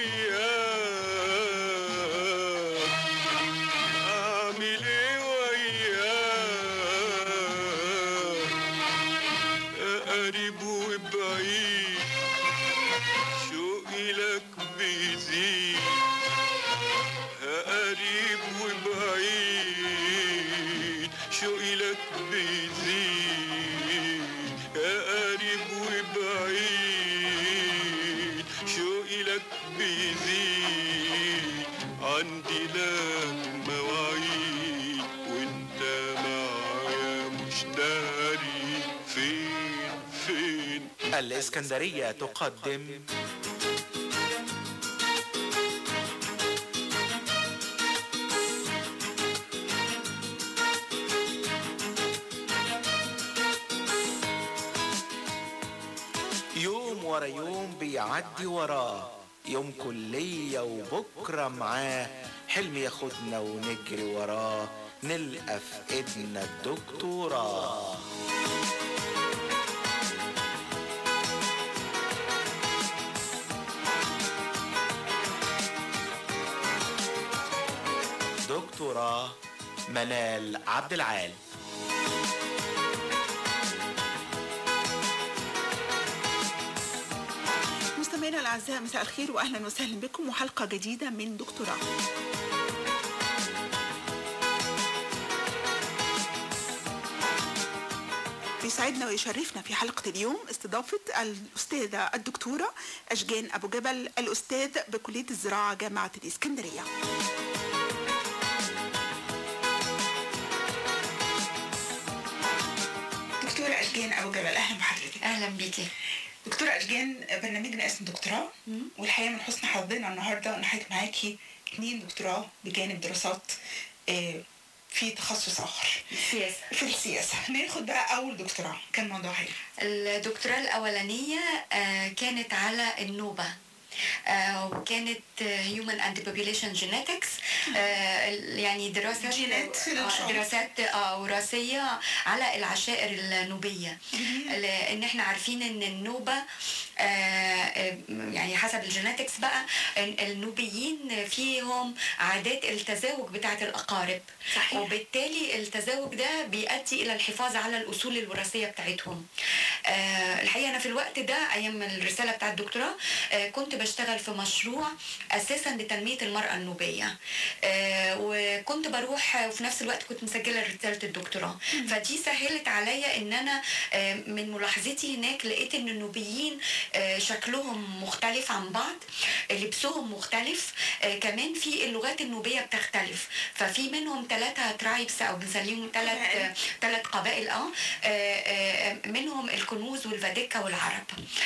وياك أعمل إيه وياك يا قريب وبعيد شوقي لك بيزيد قريب وبعيد شوقي لك بيزيد يا قريب وبعيد شوقي لك بيزيد عندي لك مواعيد وانت معايا مش داري فين فين الإسكندرية تقدم يوم ورا يوم بيعدي وراه يوم كلية وبكرة معاه حلم ياخدنا ونجري وراه نلقى في ايدنا الدكتوراه دكتوراه منال عبد العال مستمعينا الاعزاء مساء الخير واهلا وسهلا بكم وحلقه جديده من دكتوراه يسعدنا ويشرفنا في حلقة اليوم استضافة الأستاذة الدكتورة أشجان أبو جبل الأستاذ بكلية الزراعة جامعة الإسكندرية دكتورة أشجان أبو جبل أهلا بحضرتك اهلا بيكي دكتورة أشجان برنامجنا اسمه دكتوراه والحقيقة من حسن حظنا النهاردة إن حضرتك معاكي اتنين دكتوراه بجانب دراسات آه، في تخصص آخر السياسة في السياسة ناخد بقى أول دكتوراه كان موضوعها إيه؟ الدكتوراه الأولانية آه، كانت على النوبة آه، وكانت هيومن اند population جينيتكس يعني دراسات جينات في آه، الشعوب. دراسات آه، وراثيه على العشائر النوبيه لان احنا عارفين ان النوبه آه، آه، يعني حسب الجينيتكس بقى إن النوبيين فيهم عادات التزاوج بتاعه الاقارب صحيح. وبالتالي التزاوج ده بيؤدي الى الحفاظ على الاصول الوراثيه بتاعتهم آه، الحقيقه انا في الوقت ده ايام الرساله بتاعه الدكتوراه آه، كنت بشتغل في مشروع اساسا لتنميه المراه النوبيه آه، وكنت بروح وفي نفس الوقت كنت مسجله رساله الدكتوراه فدي سهلت عليا ان انا آه، من ملاحظتي هناك لقيت ان النوبيين آه، شكلهم مختلف عن بعض لبسهم مختلف آه، كمان في اللغات النوبيه بتختلف ففي منهم ثلاثه ترايبس او بنسميهم ثلاث ثلاث قبائل اه آه، آه، منهم الكنوز والفاديكا والعرب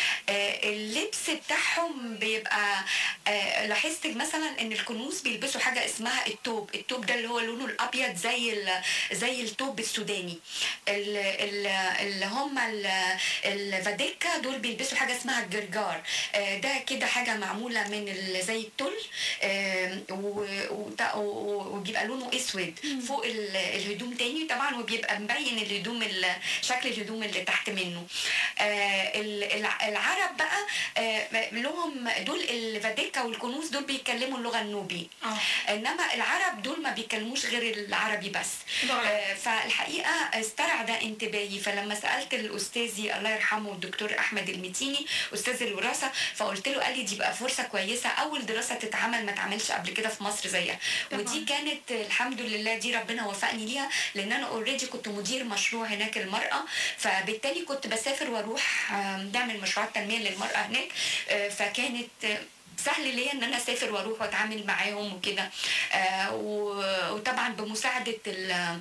آه، اللبس بتاعهم بيبقى آه، لاحظت مثلا ان الكنوز بيلبسوا حاجه اسمها التوب التوب ده اللي هو لونه الابيض زي ال- زي التوب السوداني ال- ال- اللي هم ال- الفاديكا دول بيلبسوا حاجه اسمها الجرجار آه، ده كده حاجه معموله من ال- زي التل آه، و- وت- و- وبيبقى لونه اسود فوق ال- الهدوم تاني طبعا وبيبقى مبين الهدوم ال- شكل الهدوم اللي تحت منه آه، ال- الع- العرب بقى آه، لهم دول الفاديكا والكنوز دول بيتكلموا اللغه النوبي انما العرب دول ما بيتكلموش غير العربي بس آه، فالحقيقه استرعى ده انتباهي فلما سالت الاستاذي الله يرحمه الدكتور احمد المتيني استاذ الوراثه فقلت له قال لي دي بقى فرصه كويسه اول دراسه تتعمل ما اتعملش قبل كده في مصر زيها ودي كانت الحمد لله دي ربنا وفقني ليها لان انا اوريدي كنت مدير مشروع هناك المراه فبالتالي كنت بسافر واروح آم، نعمل مشروعات تنميه للمراه هناك آه، فكانت آه، سهل ليا ان انا اسافر واروح واتعامل معاهم وكده آه، و- وطبعا بمساعده ال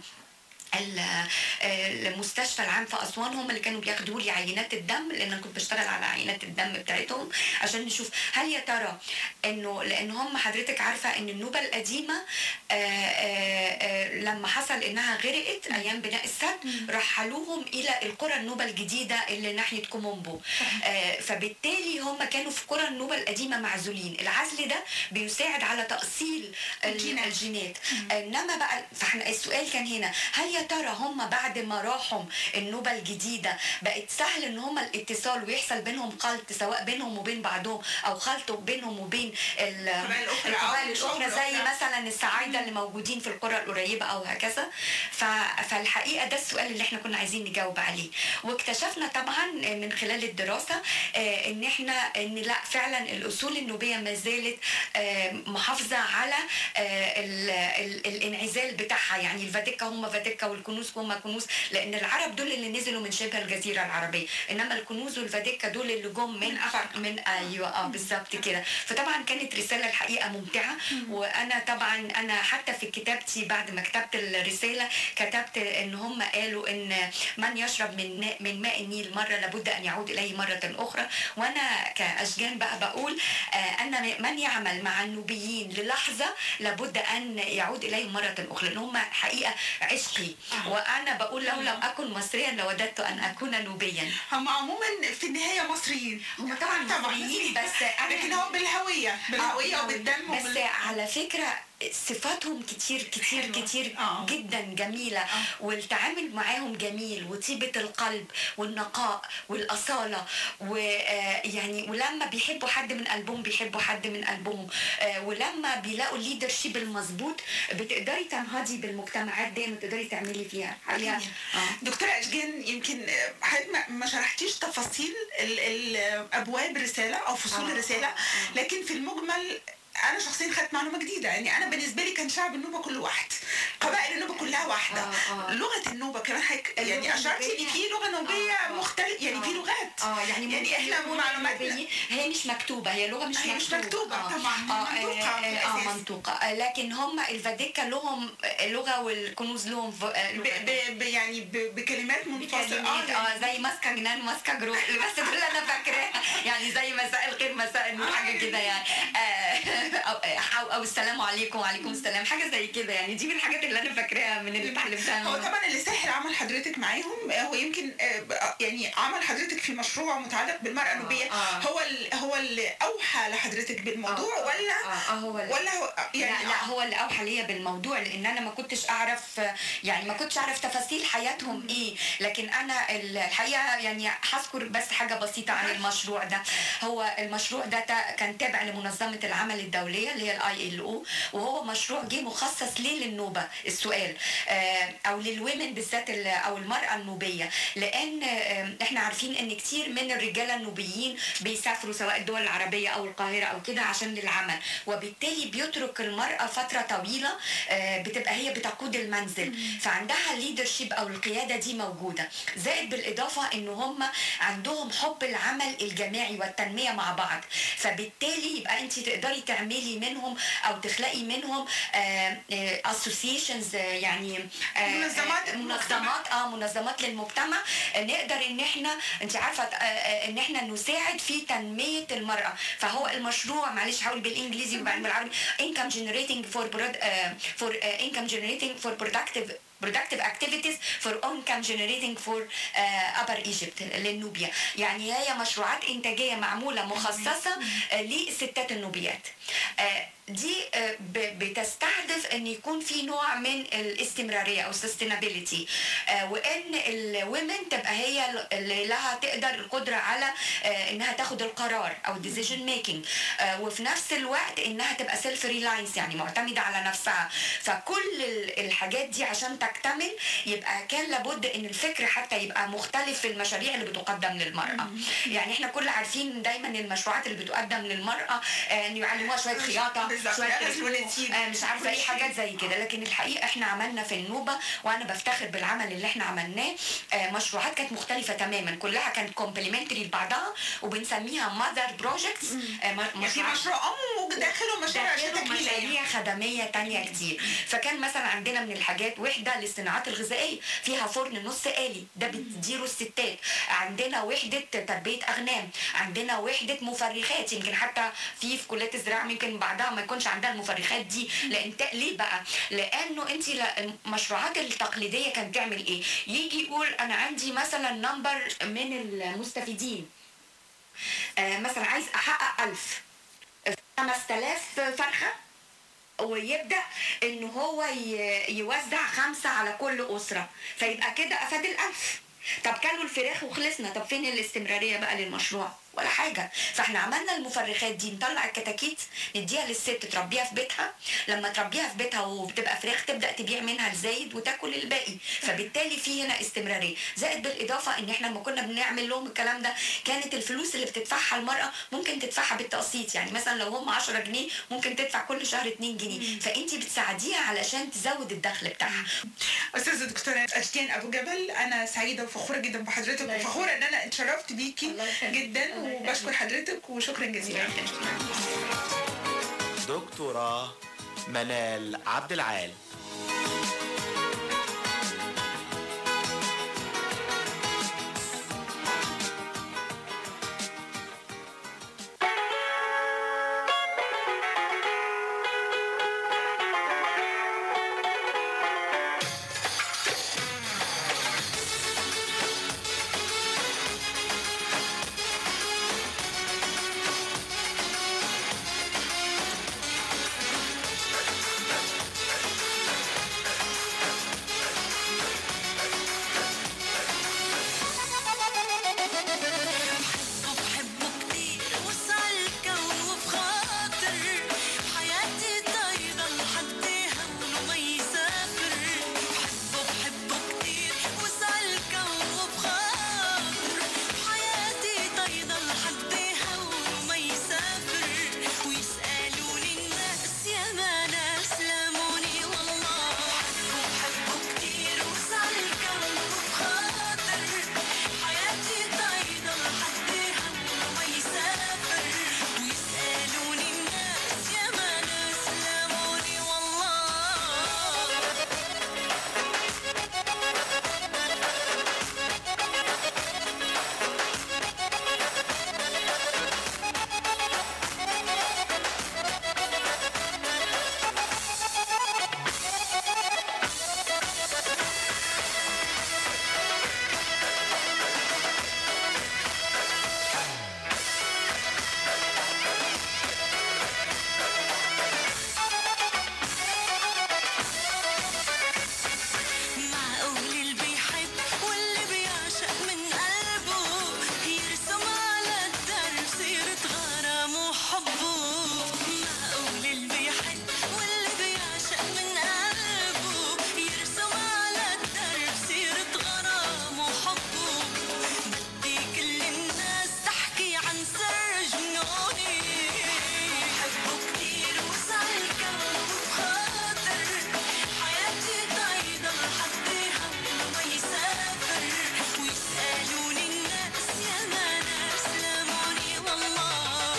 ال- المستشفى العام في اسوان هم اللي كانوا بياخدوا لي عينات الدم لان انا كنت بشتغل على عينات الدم بتاعتهم عشان نشوف هل يا ترى انه لان هم حضرتك عارفه ان النوبه القديمه آه، آه، آه، لما حصل انها غرقت ايام بناء السد رحلوهم الى القرى النوبه الجديده اللي ناحيه كومومبو آه، فبالتالي هم كانوا في قرى النوبه القديمه معزولين العزل ده بيساعد على تاصيل ال- الجينات انما بقى فاحنا السؤال كان هنا هل يا ترى هم بعد ما راحوا النوبه الجديده بقت سهل ان هم الاتصال ويحصل بينهم خلط سواء بينهم وبين بعضهم او خلط بينهم وبين ال- القبائل الأخرى أو القبائل الشعوب الاخرى زي الأخرى. مثلا السعايده اللي موجودين في القرى القريبه او هكذا ف... فالحقيقه ده السؤال اللي احنا كنا عايزين نجاوب عليه واكتشفنا طبعا من خلال الدراسه آه، ان احنا ان لا فعلا الاصول النوبيه ما زالت آه، محافظه على آه، ال- ال- الانعزال بتاعها يعني الفاديكا هم فاديكا والكنوز هم كنوز لان العرب دول اللي نزلوا من شبه الجزيره العربيه انما الكنوز والفاديكا دول اللي جم من من ايوه اه بالظبط كده فطبعا كانت رساله الحقيقه ممتعه وانا طبعا انا حتى في كتابتي بعد ما كتبت الرساله كتبت ان هم قالوا ان من يشرب من من ماء النيل مره لابد ان يعود اليه مره اخرى وانا كاشجان بقى بقول آه، ان من يعمل مع النوبيين للحظه لابد ان يعود اليهم مره اخرى لان هم حقيقه عشقي وانا بقول لو لم اكن مصريا لوددت ان اكون نوبيا هم عموما في النهايه مصريين هم طبعا مصريين بس أنا لكن هو بالهويه بالهويه آه، وبالدم بس على فكره صفاتهم كتير كتير كتير جدا جميلة والتعامل معاهم جميل وطيبة القلب والنقاء والأصالة ويعني ولما بيحبوا حد من قلبهم بيحبوا حد من قلبهم آه، ولما بيلاقوا الليدرشيب المظبوط بتقدري تنهضي بالمجتمعات دي وتقدري تعملي فيها حقيقة دكتورة أشجان يمكن حضرتك ما- ما شرحتيش تفاصيل ال- ال- أبواب الرسالة أو فصول آه، الرسالة لكن في المجمل أنا شخصيا خدت معلومة جديدة يعني أنا بالنسبة لي كان شعب النوبة كله واحد قبائل النوبة كلها واحدة لغة النوبة كمان حضرتك يعني أشرتي إن في لغة نوبية مختلف يعني في لغات اه يعني يعني إحنا ممكن معلوماتنا النوبية هي مش مكتوبة هي لغة مش هي مكتوبة مش مكتوبة آه. طبعاً، اه منطوقة اه, في آه, آه الأساس. منطوقة آه لكن هم الفاديكا لهم لغة والكنوز لهم ف- آه، ب لغة. ب ب يعني ب بكلمات منفصلة بكلمات اه زي ماسكه جنان ماسكه جروح بس دول انا فاكراها يعني زي مساء الخير مساء النور حاجه كده يعني آه، او او, أو السلام عليكم وعليكم السلام حاجه زي كده يعني دي من الحاجات اللي انا فاكراها من اللي اتعلمتها هو منهم. طبعا اللي سهل عمل حضرتك معاهم آه، هو يمكن آه، ب- يعني عمل حضرتك في مشروع متعلق بالمرأة النوبية آه. هو ال- هو اللي أوحى لحضرتك بالموضوع آه، ولا اه اه هو اللي- ولا هو يعني لا, لا هو اللي اوحى ليا بالموضوع لان انا ما كنتش اعرف يعني ما كنتش اعرف تفاصيل حياتهم ايه لكن انا ال- الحقيقه يعني هذكر بس حاجه بسيطه عن المشروع ده هو المشروع ده تا- كان تابع لمنظمه العمل الدوليه اللي هي الاي ال او وهو مشروع جه مخصص ليه للنوبه السؤال آه، او للومن بالذات ال- او المراه النوبيه لان آه، احنا عارفين ان كتير من الرجاله النوبيين بيسافروا سواء الدول العربيه او القاهره او كده عشان للعمل وبالتالي بيترك المراه فتره طويله آه، بتبقى هي بتقود المنزل فعندها الليدرشيب او القياده دي موجوده زائد بالاضافه ان هم عندهم حب العمل الجماعي والتنميه مع بعض فبالتالي يبقى انت تقدري تعملي منهم او تخلقي منهم اسوسيشنز يعني آه، منظمات- آه، منظمات اه منظمات للمجتمع آه، نقدر ان احنا انت عارفه آه، آه، ان احنا نساعد في تنميه المراه فهو المشروع معلش هقول بالانجليزي وبعدين بالعربي income generating for broad, uh, for uh, income generating for productive productive activities for income generating for uh, upper Egypt للنوبيا يعني هي مشروعات انتاجيه معموله مخصصه uh, للستات النوبيات uh, دي uh, ب- بتستهدف ان يكون في نوع من الاستمراريه او sustainability uh, وان الومن تبقى هي اللي لها تقدر القدره على uh, انها تاخد القرار او decision making uh, وفي نفس الوقت انها تبقى سيلف ريلاينس يعني معتمده على نفسها فكل ال- الحاجات دي عشان تكتمل يبقى كان لابد ان الفكر حتى يبقى مختلف في المشاريع اللي بتقدم للمراه يعني احنا كل عارفين دايما المشروعات اللي بتقدم للمراه آه، ان يعلموها شويه خياطه بالظبط. شويه لازم رسم، نسيب. آه، مش عارفه ايه حاجات زي كده لكن الحقيقه احنا عملنا في النوبه وانا بفتخر بالعمل اللي احنا عملناه آه، مشروعات كانت مختلفه تماما كلها كانت كومبلمنتري لبعضها وبنسميها ماذر بروجكتس يعني في مشروع ام وداخله مشاريع داخله تكميليه مشاريع خدميه تانية كتير فكان مثلا عندنا من الحاجات وحده للصناعات الغذائيه فيها فرن نص آلي ده بتديره الستات عندنا وحده تربيه اغنام عندنا وحده مفرخات يمكن حتى في في كليه الزراعه يمكن بعدها ما يكونش عندها المفرخات دي لان ت- ليه بقى لانه انت المشروعات التقليديه كانت تعمل ايه يجي يقول انا عندي مثلا نمبر من المستفيدين آه مثلا عايز احقق ألف 5000 فرخه ويبدا ان هو ي- يوزع خمسه على كل اسره فيبقى كده افاد الالف طب كلوا الفراخ وخلصنا طب فين الاستمراريه بقى للمشروع ولا حاجه فاحنا عملنا المفرخات دي نطلع الكتاكيت نديها للست تربيها في بيتها لما تربيها في بيتها وبتبقى فراخ تبدا تبيع منها الزايد وتاكل الباقي فبالتالي في هنا استمراريه زائد بالاضافه ان احنا لما كنا بنعمل لهم الكلام ده كانت الفلوس اللي بتدفعها المراه ممكن تدفعها بالتقسيط يعني مثلا لو هم 10 جنيه ممكن تدفع كل شهر 2 جنيه فانت بتساعديها علشان تزود الدخل بتاعها استاذه دكتوره اشتيان ابو جبل انا سعيده وفخوره جدا بحضرتك وفخوره ان انا اتشرفت بيكي جدا وبشكر حضرتك وشكرا جزيلا دكتوراه منال عبد العال بحبه كتير وسع الكون وبخاطر حياتي طايرة لحد هون وما يسافر بحبه بحبه كتير وسع الكون وبخاطر حياتي طايرة لحد هون وما يسافر ويسألوني الناس يا ما ناس لاموني والله بحبه بحبه كتير وسع الكون وبخاطر حياتي طايرة لحد هون وما يسافر ويسألوني الناس يا ما ناس لاموني والله معقول اللي بيحب واللي بيعشق من قلبه يرسم على الدرب سيرة غرام وحبه معقول اللي بيحب واللي بيعشق من قلبه يرسم على الدرب سيرة غرام وحبه بدي كل الناس تحكي عن سر جنوني بحبه كتير وسع الكون وبخاطر حياتي طايرة لحد هون وما يسافر ويسألوني الناس يا ما ناس لاموني والله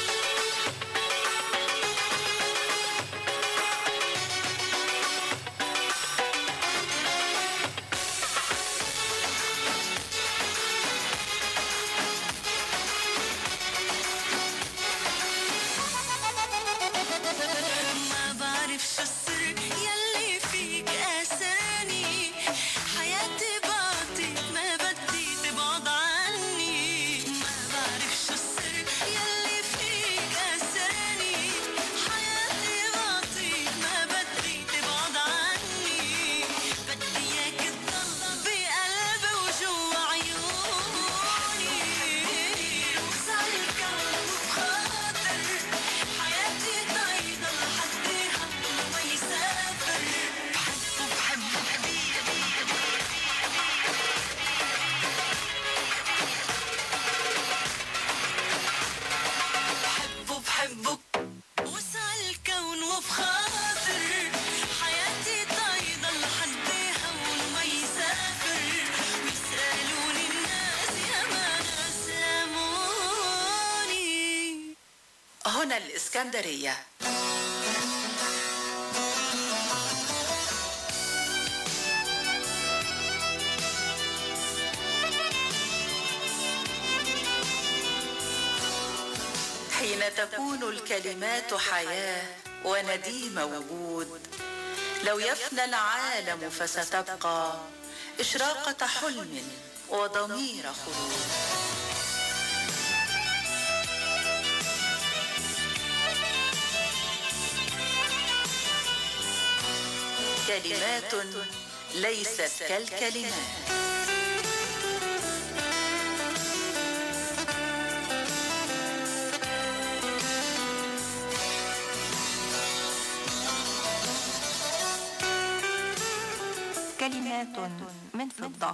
ما بعرف شو السر يلي فيك قاساني حياتي بعطيك ما بدي تبعد عني ما بعرف شو السر يلي فيك قاساني حياتي بعطيك ما بدي تبعد عني بدي اياك تضل بقلبي وجوا عيوني وسع الكون وبخاطر حياتي طايرة لحد هون وما يسافر بحبه بحبه بحبه بحبه وسع الكون وبخاطر حياتي طايرة لحد هون وما يسافر ويسألوني الناس يا ما ناس لاموني هنا الإسكندرية حين تكون الكلمات حياة ونديم وجود لو يفنى العالم فستبقى إشراقة حلم وضمير خلود كلمات ليست كالكلمات كلمات من فضة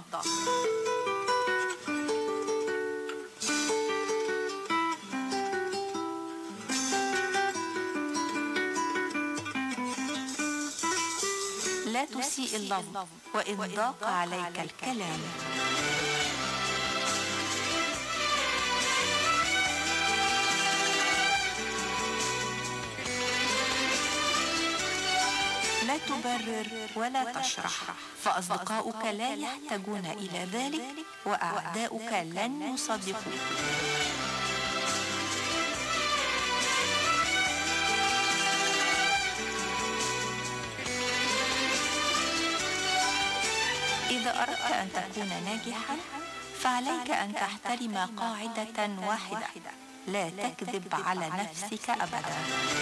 لا تسيء اللفظ وإن ضاق عليك الكلام لا تبرر ولا تشرح فأصدقاؤك لا يحتاجون إلى ذلك وأعداؤك لن يصدقوك إذا أردت أن تكون ناجحا فعليك أن تحترم قاعدة واحدة لا تكذب على نفسك أبدا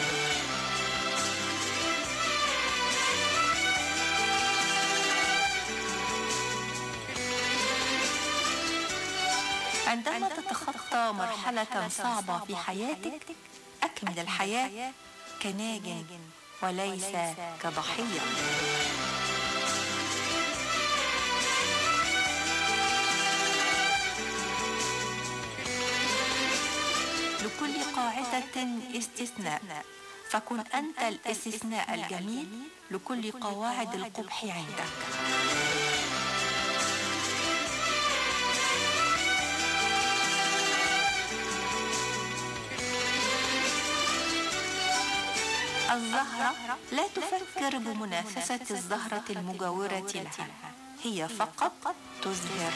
عندما تتخطى مرحلة صعبة في حياتك أكمل الحياة كناج وليس كضحية لكل قاعدة استثناء فكن أنت الاستثناء الجميل لكل قواعد القبح عندك الزهرة لا تفكر بمنافسة الزهرة المجاورة لها هي فقط تزهر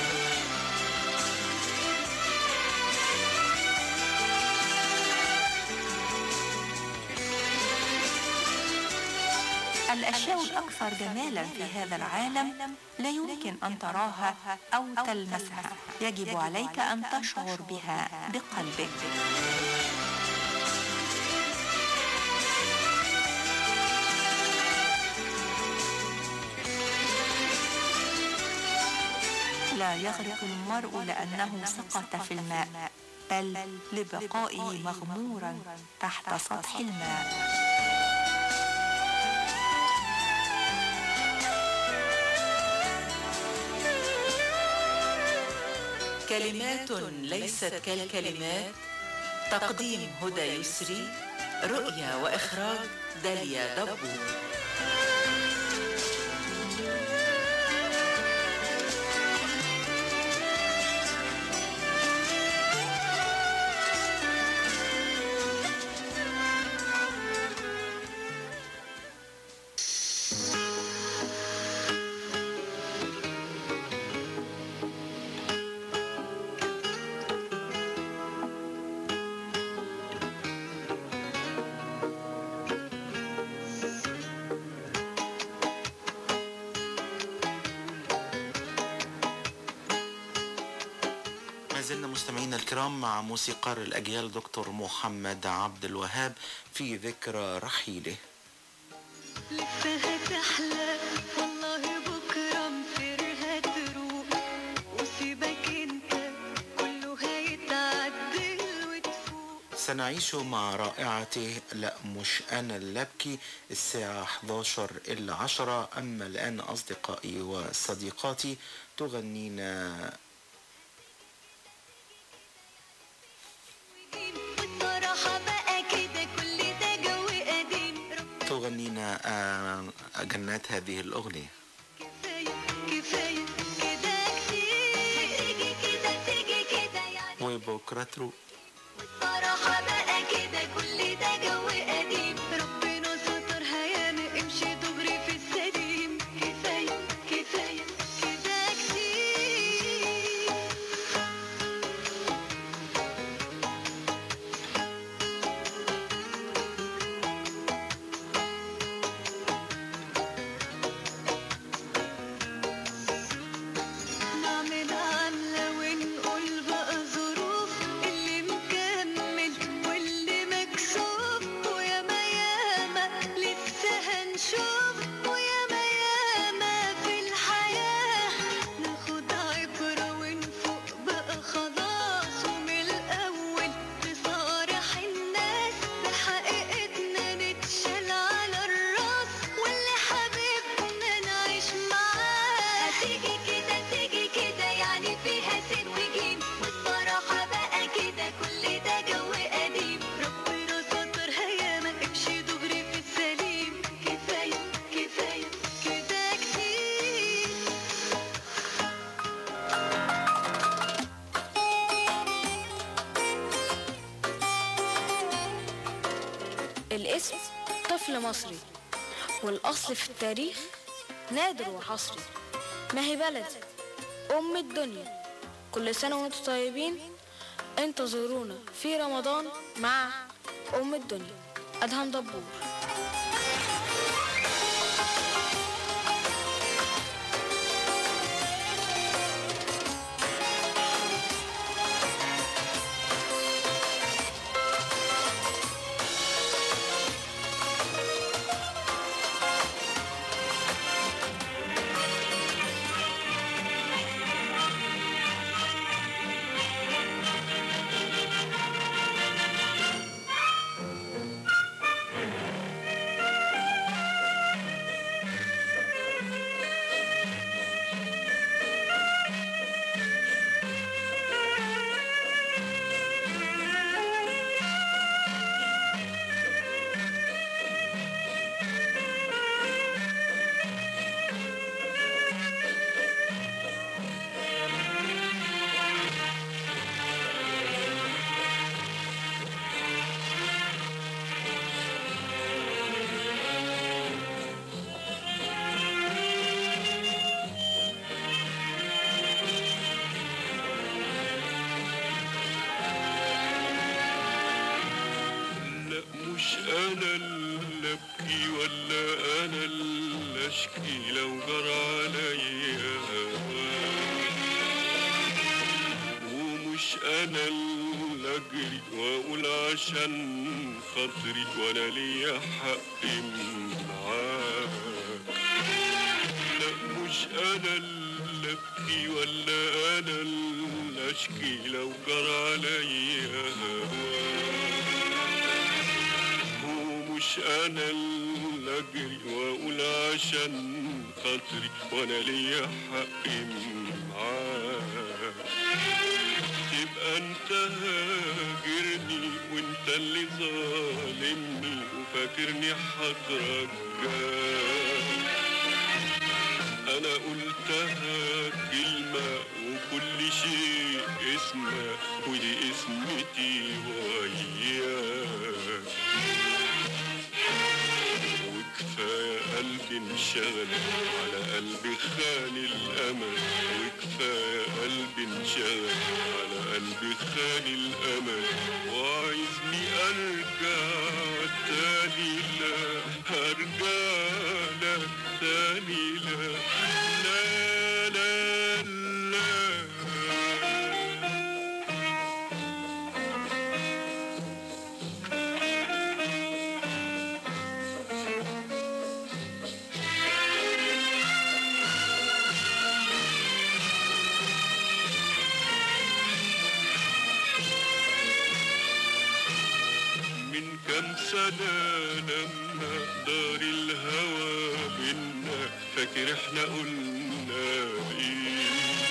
الأشياء الأكثر جمالا في هذا العالم لا يمكن أن تراها أو تلمسها يجب عليك أن تشعر بها بقلبك لا يغرق المرء لأنه سقط في الماء بل لبقائه مغمورا تحت سطح الماء كلمات ليست كالكلمات تقديم هدى يسري رؤيا وإخراج داليا دبو ما زلنا مستمعينا الكرام مع موسيقار الأجيال دكتور محمد عبد الوهاب في ذكرى رحيله لفها تحلى والله بكرة مصيرها تروق وسيبك انت كله هيتعدل وتفوق سنعيش مع رائعته لا مش أنا اللي أبكي الساعة 11 إلا 10 أما الآن أصدقائي وصديقاتي تغنينا والصراحة بقى كده كل ده جو قديم تغنينا آه، جنات هذه الأغنية كفاية كده كتير تيجي كده تيجي كده يعني وبكرة تروح الصراحة بقى كده كل ده جو قديم ربنا سترها ياما امشي دغري في السليم كفاية كفاية كده كتير نعمل عاملة ونقول بقى ظروف اللي مكمل واللي مكسوف ويا الاسم طفل مصري والأصل في التاريخ نادر وحصري ما هي بلدي أم الدنيا كل سنة وانتم طيبين انتظرونا في رمضان مع أم الدنيا أدهم دبور لا مش انا اللي ابكي ولا انا اللي اشكي لو جرى عليا ومش انا اللي اجري واقول عشان خاطري وانا ليا حق معاك لا مش انا اللي ابكي ولا انا اللي اشكي لو جرى عليا ومش انا اللي اجري واقول عشان خاطري وانا ليا حق معاك تبقى انت هاجرني وانت اللي ظالمني وفاكرني هترجاك انا قلتها كلمة وكل شيء اسمه ودي اسمتي وياك وكفاية قلبي انشغل على قلبي خان الأمل وكفاية قلبي انشغل على قلبي خان الأمل وعايزني أرجع تاني لا هرجع لك تاني لا لا لا لا من كام سنة لما دار الهوى بينا فاكر احنا قلنا ايه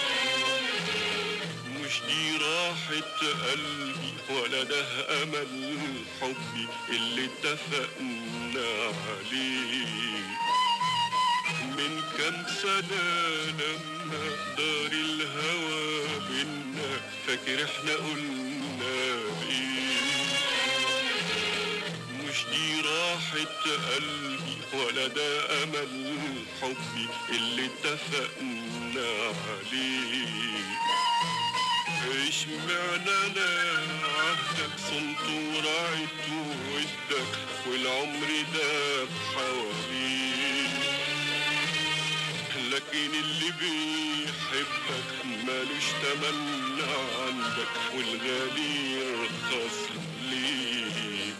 مش دي راحة قلبي ولا ده أمل حبي اللي اتفقنا عليه من كام سنة لما دار الهوى بينا فاكر احنا قلنا ايه مش دي راحة قلبي ولا ده أمل حبي اللي اتفقنا عليه اشمعنى انا عهدك صنت ورعيت ودك والعمر داب حواليك لكن اللي بيحبك مالوش تمن عندك والغالي يرخص ليك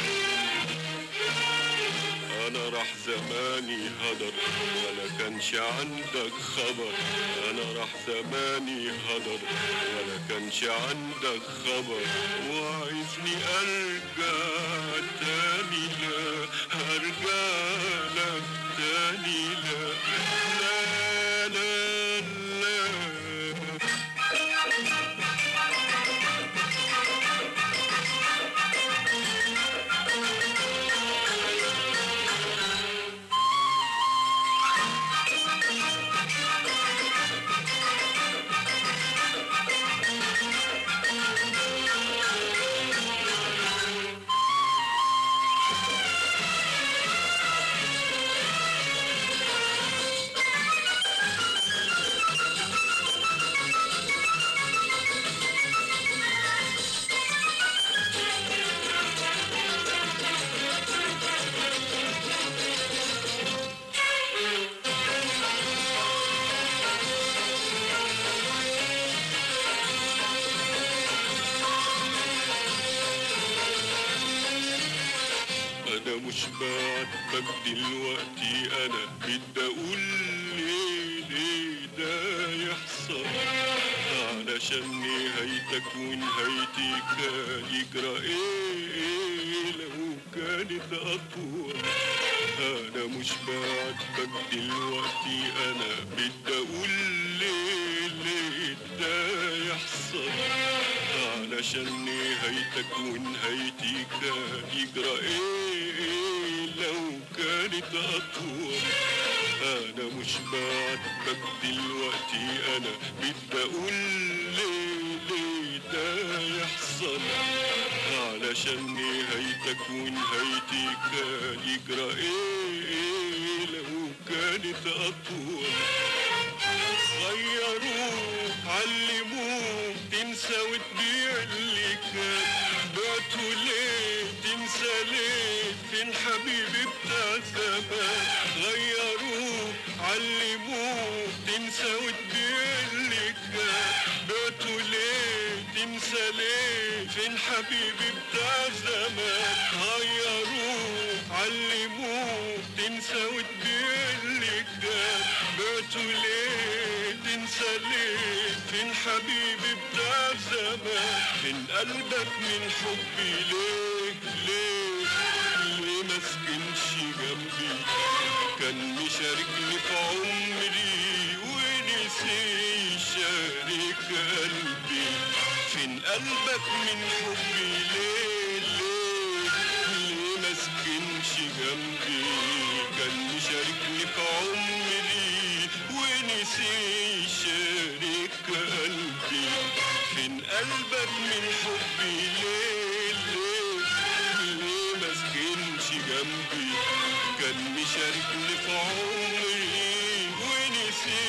انا راح زماني هدر ولا كانش عندك خبر انا راح زماني هدر ولا كانش عندك خبر وعايزني ارجع تاني لا هرجع لك تاني لا لا لا لا مش بعاتبك دلوقتي انا بدي اقول ليه ليه ده يحصل علشان نهايتك ونهايتي كان يجرى ايه, إيه لو كانت اطول انا مش بعاتبك دلوقتي انا بدي اقول ليه ليه ده يحصل علشان نهايتك ونهايتي كان يجرى ايه, إيه لو كانت اطول انا مش بعاتبك دلوقتي انا بدي اقول ليه ليه ده يحصل علشان نهايتك ونهايتي كان يجرى ايه, إيه لو كانت اطول غيروه علموه تنسى وتبيع اللي كان بعته ليه تنسى ليه فين حبيبي بتاع زمان غيروه علموه تنسى وتبيع اللي كان بعته ليه تنسى ليه فين حبيبي بتاع زمان غيروه علموه تنسى وتبيع اللي كان بعته ليه تنسى ليه فين حبيبي بتاع زمان من قلبك من حبي ليه ليه ليه ما سكنش جنبي كان مشاركني في عمري ونسي يشارك قلبي فين قلبك من حبي ليه ليه ليه ما سكنش جنبي كان مشاركني في عمري ونسي يشارك قلبي فين قلبك من حبي ليه ليه ليه ما سكنش جنبي كان مشاركني في عمري ونسي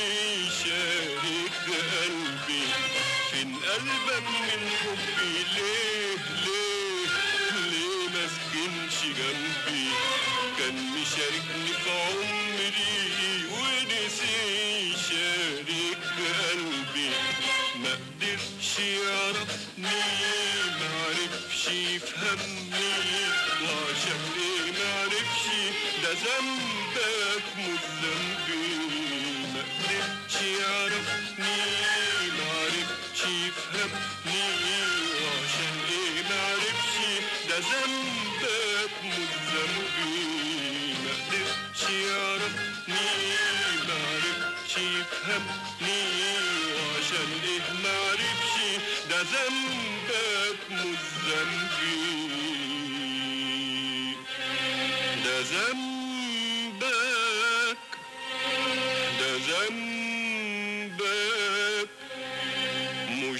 يشارك قلبي فين قلبك من حبي ليه ليه ليه ما سكنش جنبي كان مشاركني في عمري ونسي يشارك قلبي ما قدرش يعرفني ما عرفش يفهمني وعشان ايه ما عرفش ده ذنبك مش ذنبي ما قدرش يعرفني ما عرفش يفهمني وعشان ايه ما عرفش ده ذنبك مش ذنبي ما قدرش يعرفني ما عرفش يفهمني وعشان ايه ما عرفش ده ذنبك مش ذنبي ده ذنبك ده ذنبك مش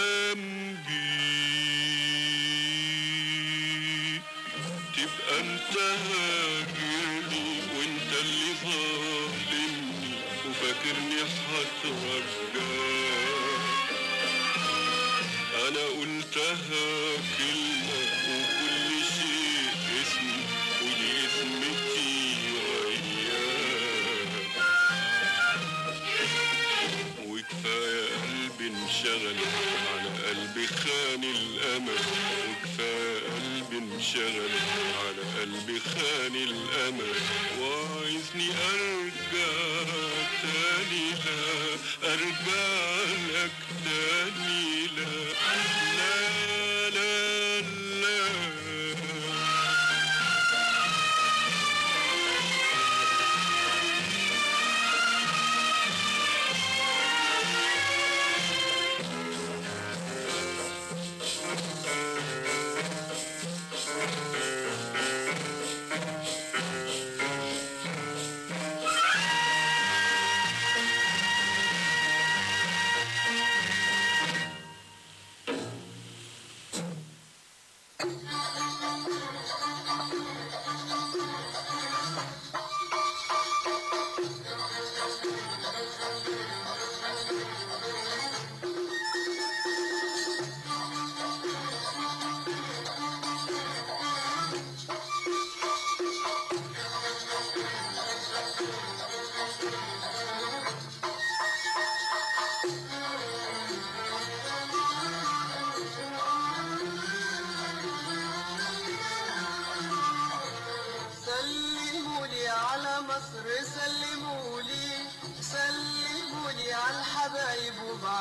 ذنبي تبقى انت هاجرني وانت اللي ظالمني وفاكرني هترجاك انا قلتها كلمة وكل شيء اسمي ودي اسمتي وياك وكفاية قلبي انشغل على قلبي خان الأمل وكفاية قلبي انشغل على قلبي خان الأمل وعايزني أرجع تاني لا أرجع لك تاني لا لا لا لا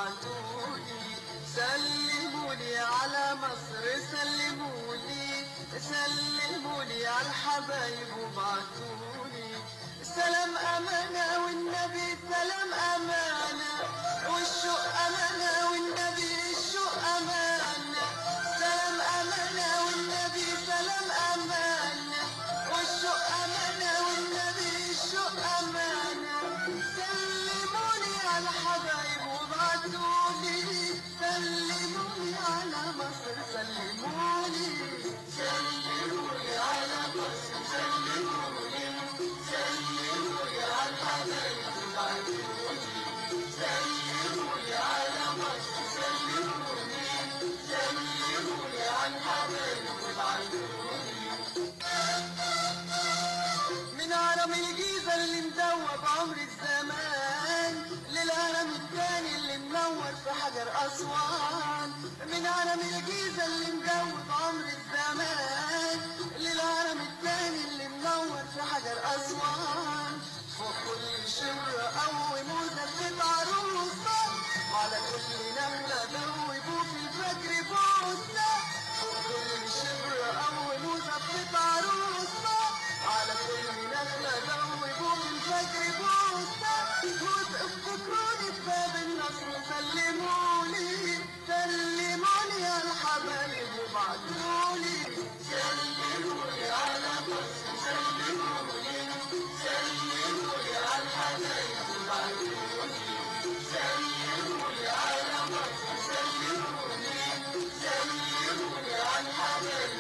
وبعتولي سلمولي على مصر سلمولي سلمولي على الحبايب وبعتولي سلام أمانة والنبي سلام أمانة والشوق أمانة والنبي الشوق أمانة سلام أمانة والنبي سلام أمانة والشوق أمانة والنبي الشوق أمانة سلموني على الحبايب وبعتولي سلموني على مصر سلموني سلموني على مصر سلموني سلموني على الحبايب وبعتولي سلموني على مصر سلموني سلموني على الحبايب وبعتولي من هرم الجيزة اللي مدوب عمر الزمان للهرم التاني اللي منور في حجر أسوان من هرم الجيزة اللي مدوب عمر الزمان للهرم التاني اللي منور في حجر أسوان فوق كل شبر قوي مزفت عروسة وعلى كل نملة دوبوا في الفجر بوسة فوق كل شبر قوي مزفت عروسة على كل نخلة دوبوا في الفجر بوسة وتفكروني في باب النصر سلمولي سلمولي يا الحبايب وبعتولي سلمولي على مصر سلمولي سلمولي على الحبايب وبعتولي سلمولي على مصر سلمولي سلمولي على الحبايب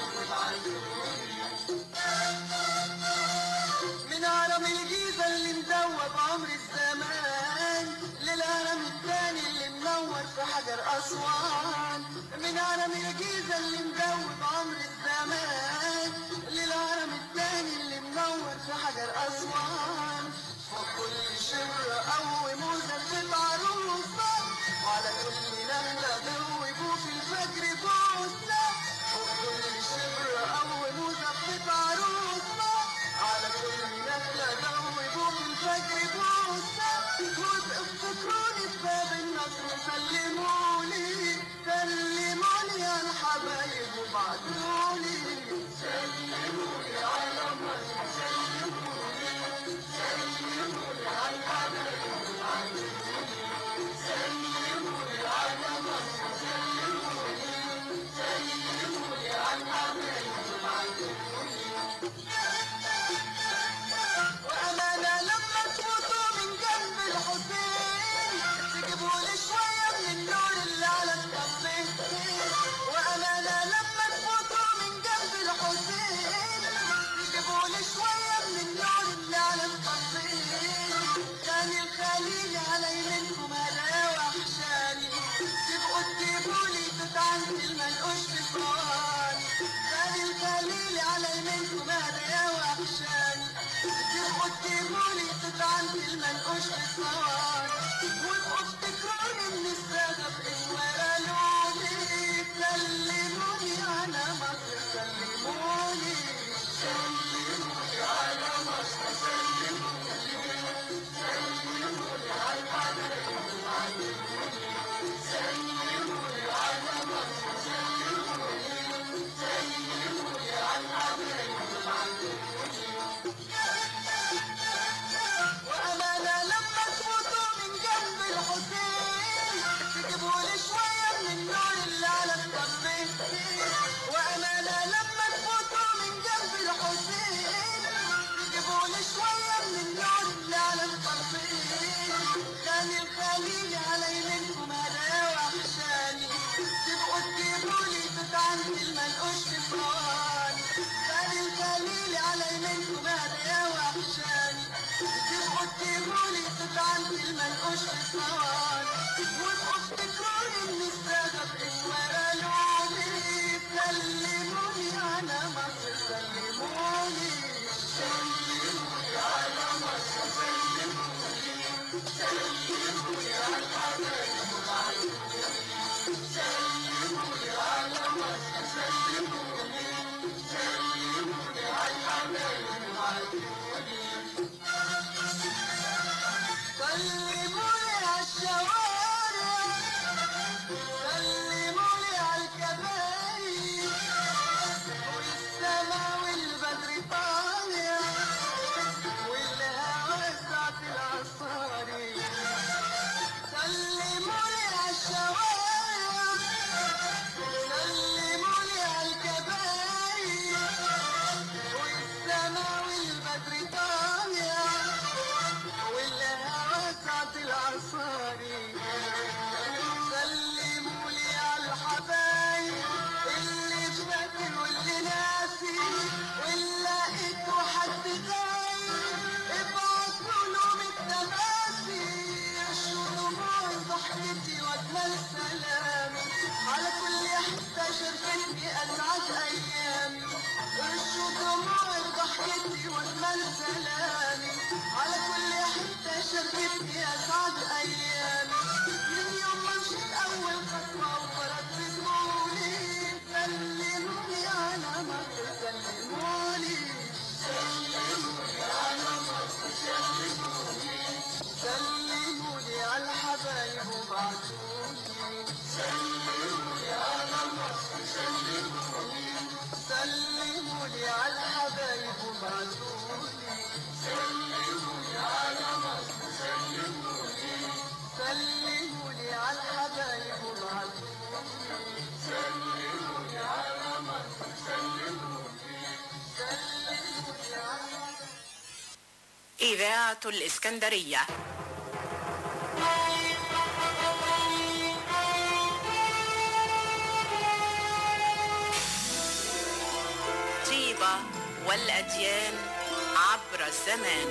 وبعتولي من هرم الجيزة اللي مدوب عمر الزمان للهرم التاني اللي منور في حجر أسوان من هرم الجيزة اللي مدوب عمر الزمان للهرم التاني اللي منور في حجر أسوان فوق كل شبر قوي مزفت عروسة وعلى كل نملة دوبوا في الفجر بوسة فوق كل شبر قوي مزفت عروسة على كل نخلة دوبوا في الفجر بوسة وتفتكروني في باب النصر سلمولي سلمولي يا الحبايب وبعتولي سلمولي على مصر سلمولي سلمولي على الحبايب وبعتولي سلمولي على مصر سلمولي سلمولي على الحبايب وأمانة لما تفوتوا من جنب الحسين تجيبوا لي أجمل سلامي على كل حتة شرفتني أسعد أيامي رشوا دموع ضحكتي وأجمل سلامي على كل حتة شرفتني أسعد أيامي من يوم ما مشيت أول خطوة وفرقت بتقولي سلموني على مصر سلموني سلموني على مصر سلموني سلموني على الحبايب وبعتوني سلموني على مصر سلموني سلموني على الحبايب وبعتوني سلموني على مصر سلموني سلموني على الحبايب وبعتوني سلموني على مصر سلموني سلموني على إذاعة الإسكندرية طيبة والأديان عبر الزمان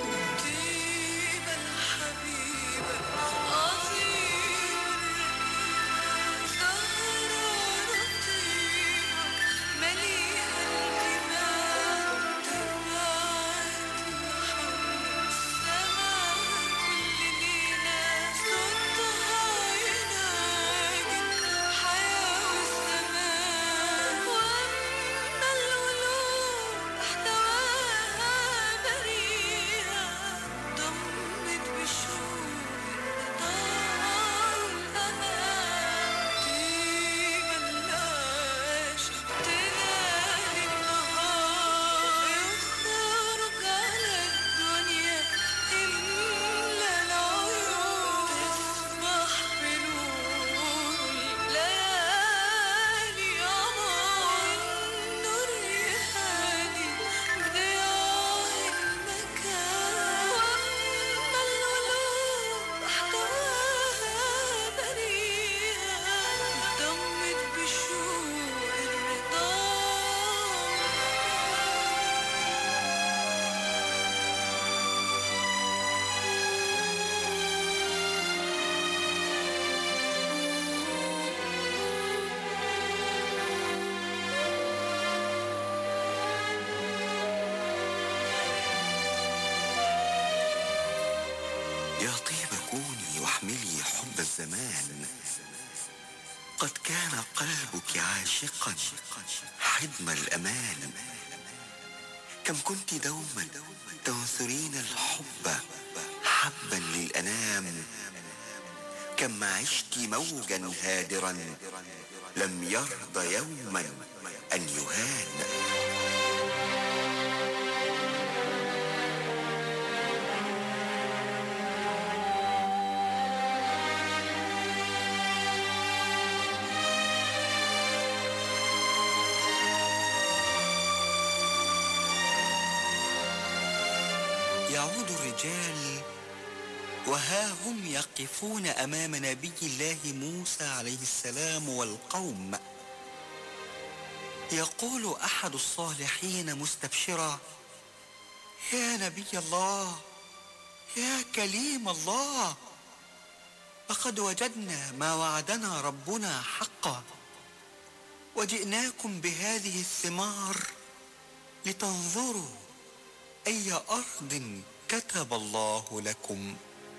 يا طيب كوني واحملي حب الزمان قد كان قلبك عاشقا حدم الأمان كم كنت دوما تنثرين الحب حبا للأنام كم عشت موجا هادرا لم يرضى يوما أن يهان يعود الرجال وها هم يقفون امام نبي الله موسى عليه السلام والقوم يقول احد الصالحين مستبشرا يا نبي الله يا كليم الله لقد وجدنا ما وعدنا ربنا حقا وجئناكم بهذه الثمار لتنظروا أي أرض كتب الله لكم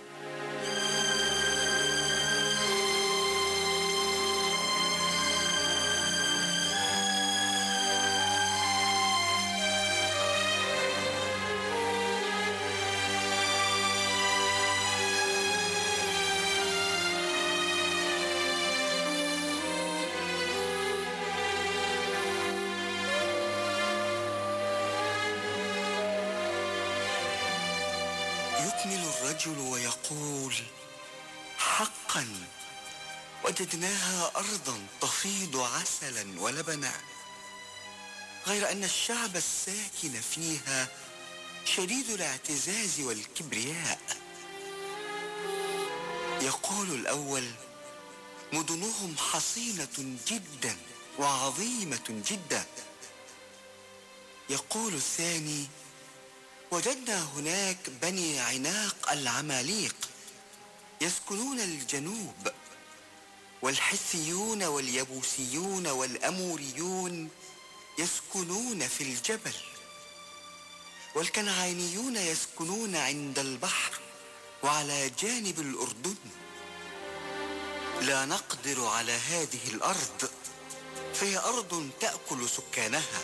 يكمل الرجل ويقول حقا وجدناها أرضا تفيض عسلا ولبنا غير أن الشعب الساكن فيها شديد الاعتزاز والكبرياء يقول الأول مدنهم حصينة جدا وعظيمة جدا يقول الثاني وجدنا هناك بني عناق العماليق يسكنون الجنوب والحثيون واليبوسيون والأموريون يسكنون في الجبل والكنعانيون يسكنون عند البحر وعلى جانب الأردن لا نقدر على هذه الأرض فهي أرض تأكل سكانها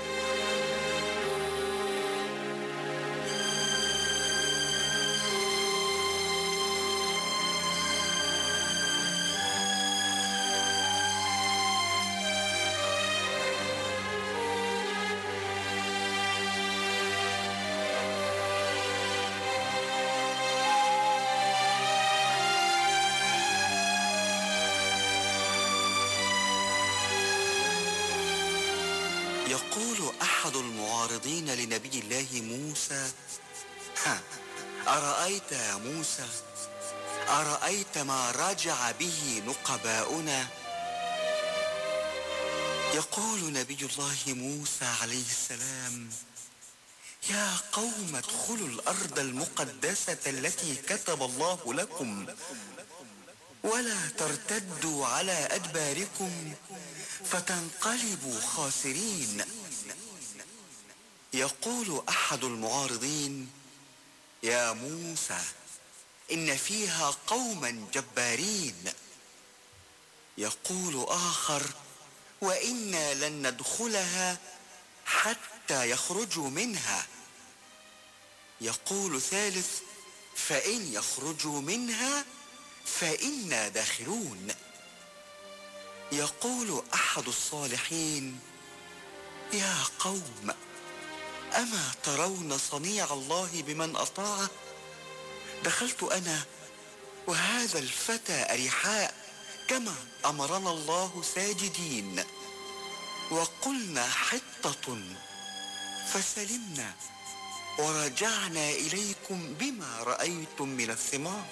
يقول أحد المعارضين لنبي الله موسى ها أرأيت يا موسى أرأيت ما رجع به نقباؤنا يقول نبي الله موسى عليه السلام يا قوم ادخلوا الأرض المقدسة التي كتب الله لكم ولا ترتدوا على أدباركم فتنقلبوا خاسرين يقول أحد المعارضين يا موسى إن فيها قوما جبارين يقول آخر وإنا لن ندخلها حتى يخرجوا منها يقول ثالث فإن يخرجوا منها فإنا داخلون يقول أحد الصالحين يا قوم أما ترون صنيع الله بمن أطاعه دخلت أنا وهذا الفتى أريحاء كما أمرنا الله ساجدين وقلنا حطة فسلمنا ورجعنا إليكم بما رأيتم من الثمار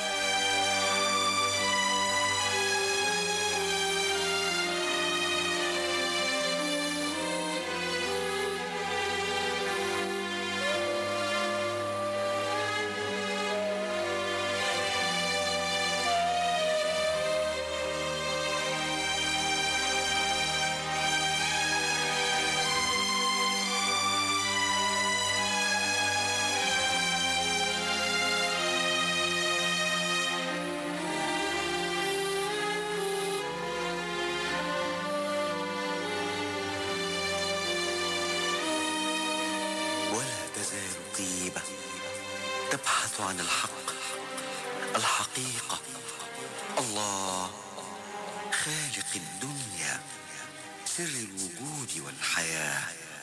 ولا تزال طيبة تبحث عن الحق الحقيقة الله خالق الدنيا سر الوجود والحياة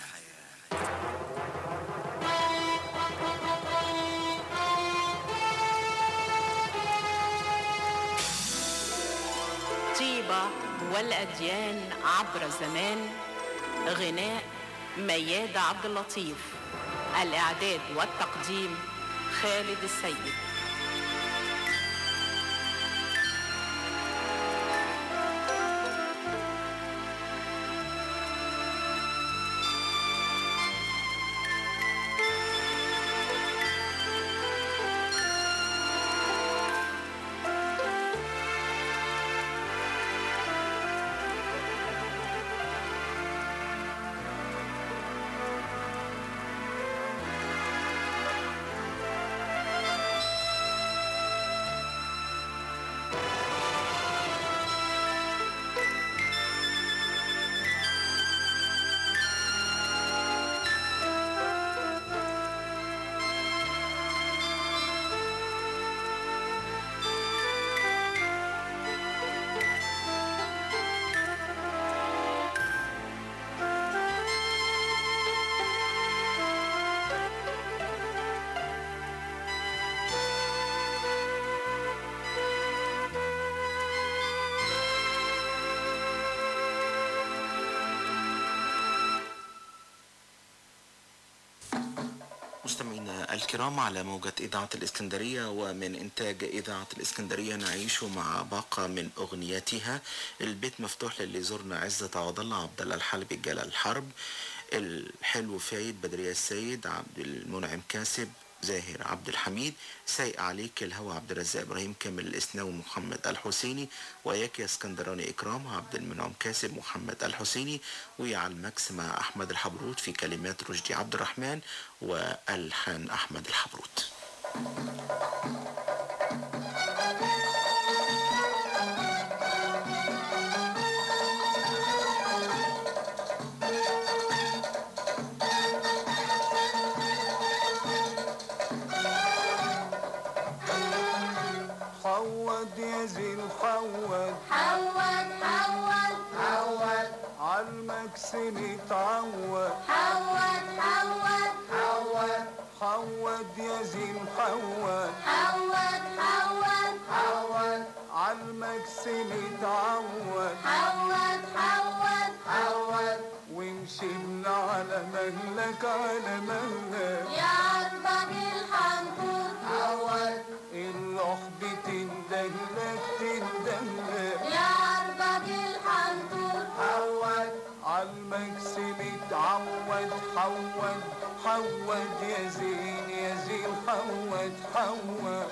طيبة والأديان عبر الزمان غناء ميادة عبد اللطيف الإعداد والتقديم خالد السيد مستمعينا الكرام على موجة إذاعة الإسكندرية ومن إنتاج إذاعة الإسكندرية نعيش مع باقة من أغنياتها البيت مفتوح للي زرنا عزة عوض الله عبد الله الحلبي جلال الحرب الحلو فايد بدرية السيد عبد المنعم كاسب زاهر عبد الحميد سايق عليك الهوى عبد الرزاق ابراهيم كامل الاسناوي محمد الحسيني وياك يا اسكندراني اكرام عبد المنعم كاسب محمد الحسيني وعلى الماكس مع احمد الحبروت في كلمات رشدي عبد الرحمن والحان احمد الحبروت حود يا زين حود حود حود حود عالمكس نتعود حود حود حود حود يا زين حود حود حود حود عالمكس نتعود حود حود حود ومشينا على مهلك على مهلك يا عربك الحنطور حود الروح بتندهلك تندهلك يا عربك الحنطور حود عالمكس متعود حود حود يا زين يا زين حود حود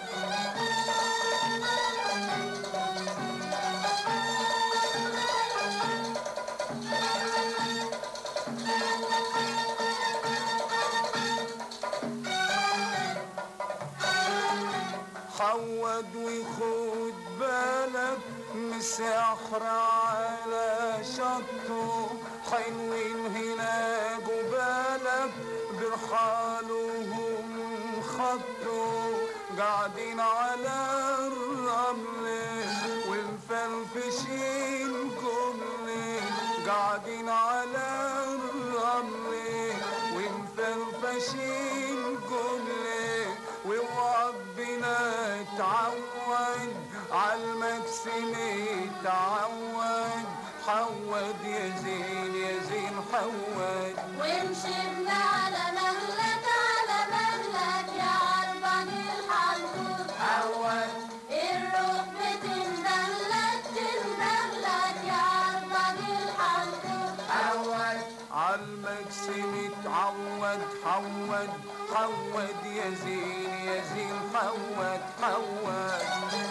حود وخد بالك مسحر على شطه حلوين هنا جبالك برحالهم خطه قاعدين على الرمل والمفرفشين كله قاعدين على الرمل ومفرفشين كله وربنا تعود عالمكس تعود حود يا زين يا زين حود ومشينا على مهلك على مهلك يا عربك الحنطور حود الروح بتندهلك تندهلك يا عربك الحنطور حود عالمكس متعود حود حود يا زين يا زين حود حود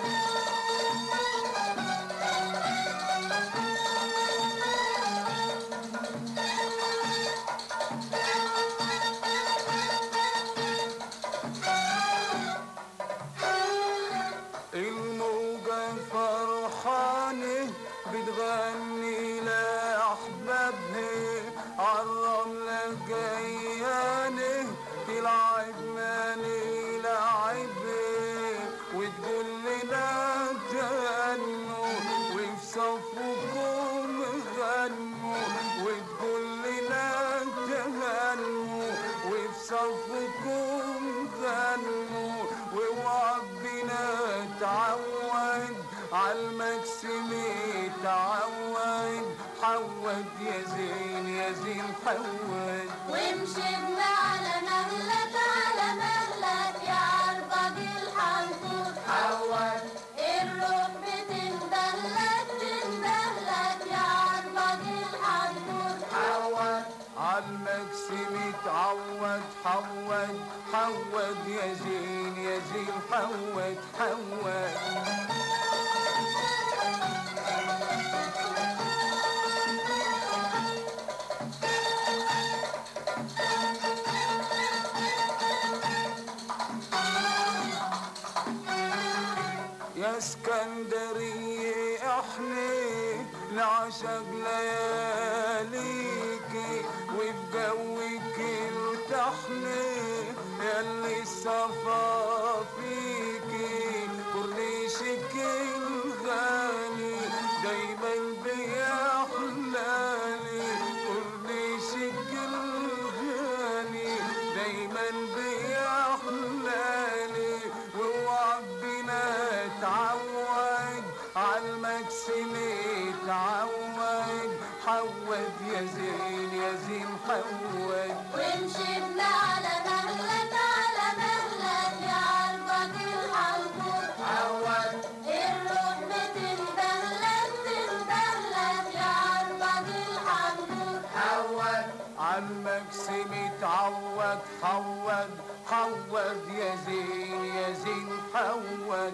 الموجة فرحانة بتغني لأحبابها عالرملة جيانة تلعبنا نلعبها وتقول لنا تغنوا وفي صفكم غنوا وتقول لنا تغنوا وفي صفكم غنوا وربنا تعود عالمكس تعود حود يا زين يا زين حود ومشينا على مهلك على مهلك يا عربك الحنطور حود الروح بتندهلك تندهلك يا عربك الحنطور حود عالمكس متعود حود حود يا زين يا زين حود حود يا اسكندرية احنا نعشق لياليكي وفي جوك ارتحنا ياللي الصفا فيكي كرنيشك الغالي دايما بيحلالي كرنيشك الغالي دايما بيحلالي وربنا تعود عالمكس تعود حود يا زين يا زين حود ومشينا على مهلك على مهلك يا عربك الحنطور حود الروح بتندهلك تندهلك يا عربك الحنطور حود عالمكس عكس متعود حود حود يا زين يا زين حود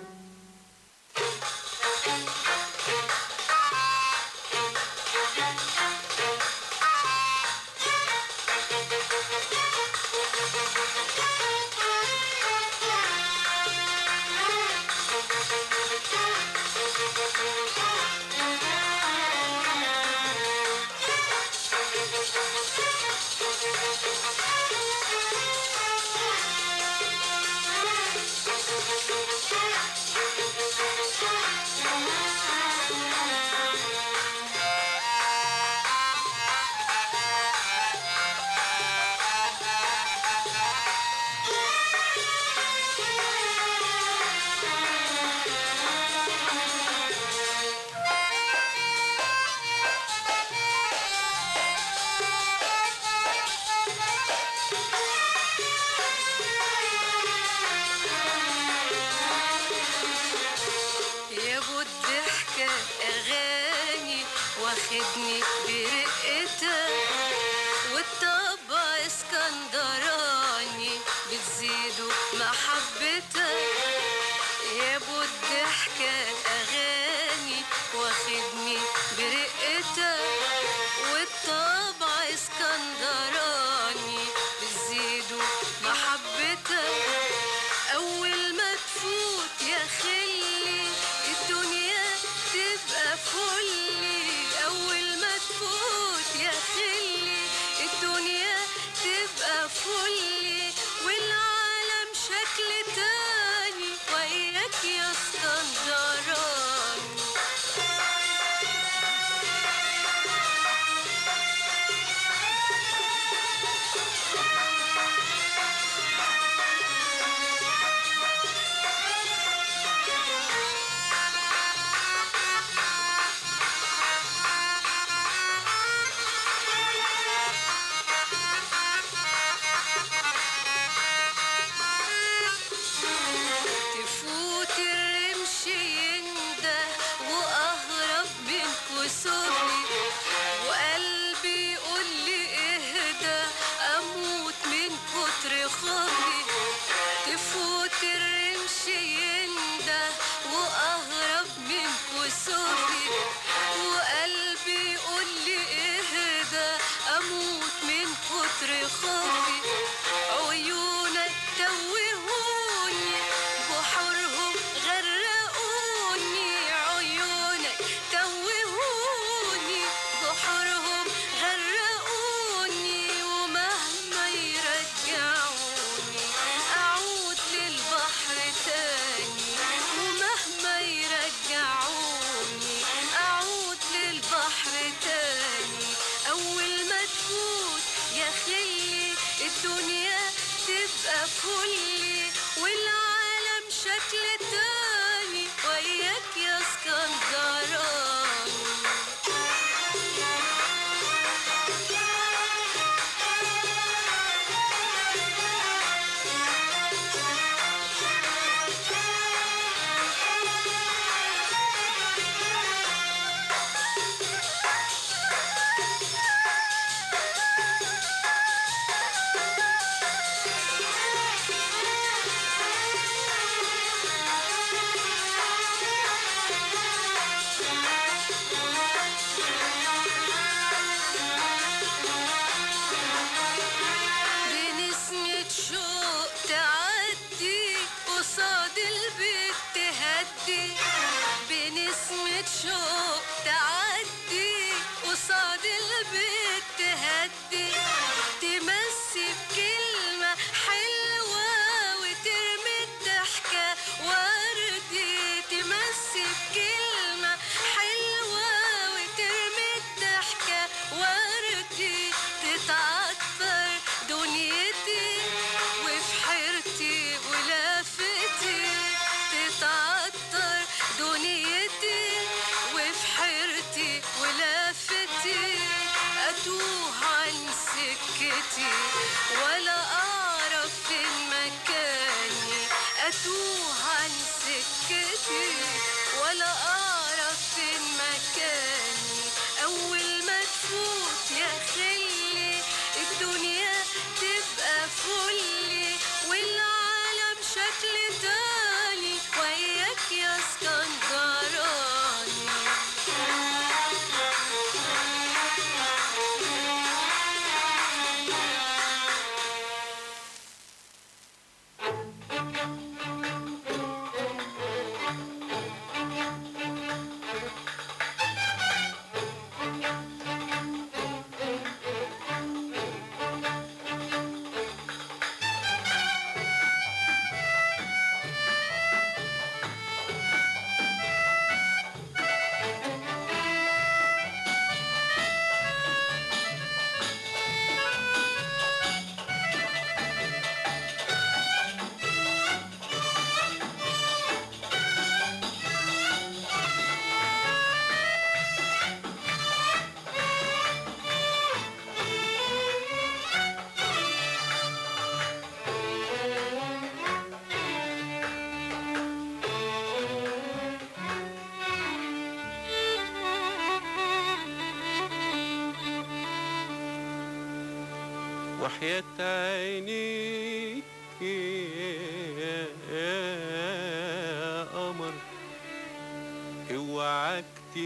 يا ابو الضحكة اغاني واخدني برقتها والطبع اسكندراني بتزيدوا محبتها يا ابو الضحكة اغاني واخدني برقتها والطبع اسكندراني بتزيدوا محبتها اول ما تفوت يا خلي الدنيا تبقى فلي اول ما تفوت يا خلي الدنيا تبقى فلي والعالم شكل تاني وياك يا اسكندراني تفوت الرمش ينده واهرب من كسوفي وقلبي يقول لي اهدى اموت من كتر خوفي تفوت الرمش ينده واهرب من كسوفي وقلبي يقول لي اهدى اموت من كتر خوفي عيونك توهوني بحورهم غرقوني عيونك توهوني بحورهم غرقوني ومهما يرجعوني اعود للبحر تاني ومهما يرجعوني اعود للبحر تاني اول ما تفوت يا خلي الدنيا تبقى فلي والعالم شكل تاني وياك يا بنسمة شوق تعدي قصاد البيت تهدي بنسمة شوق تعدي قصاد البيت تهدي تمسي بكلمة حلوة وترمي الضحكة وردي تمسي بكلمة حلوة وحياة عينيك يا يا قمر اوعك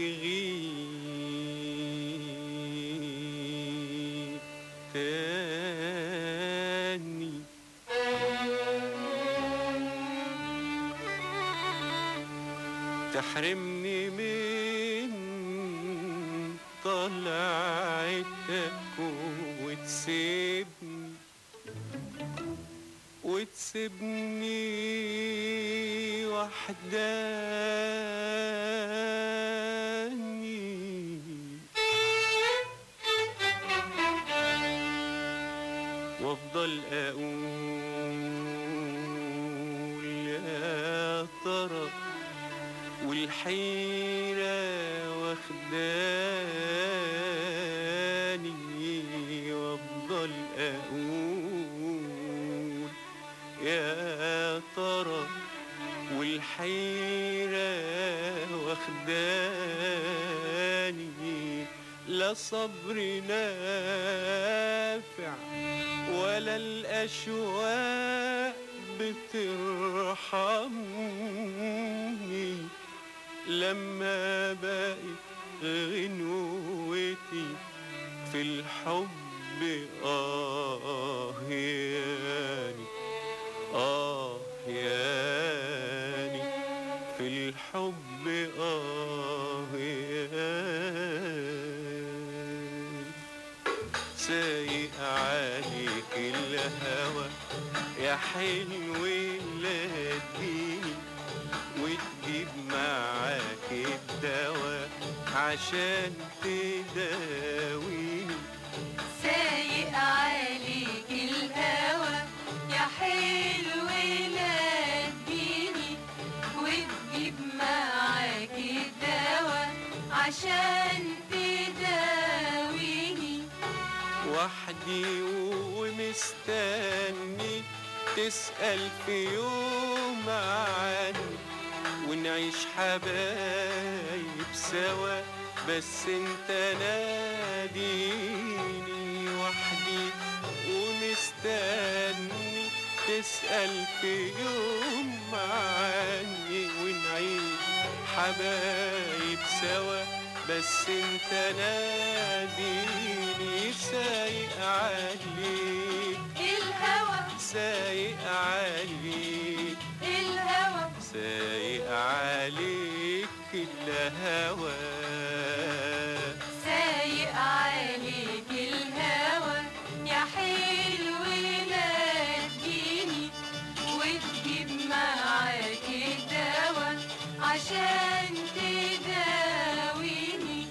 تغيب تاني تحرمني من طلعتك وتسيبني وتسيبني وحداني وافضل اقول يا ترى والحيرة واخداني وافضل اقول يا ترى والحيرة واخداني لا صبر نافع ولا الأشواق بترحمني لما بقت غنوتي في الحب آه ياني آه ياني في الحب آه ياني سايق عليك الهوى يا حلو لاديني وتجيب معاك الدواء عشان تداويني سايق عليك الهوى يا حلو ناديني وتجيب معاك الدواء عشان تداويني وحدي ومستني تسأل في يوم عني ونعيش حبايب سوا بس انت ناديني وحدي ومستني تسأل في يوم عني ونعيش حبايب سوا بس انت ناديني سايق عليك الهوى سايق عليك الهوى سايق عليك الهوى سايق عليك الهوى يا حلو ناديني وتجيب معاك الدواء عشان تداويني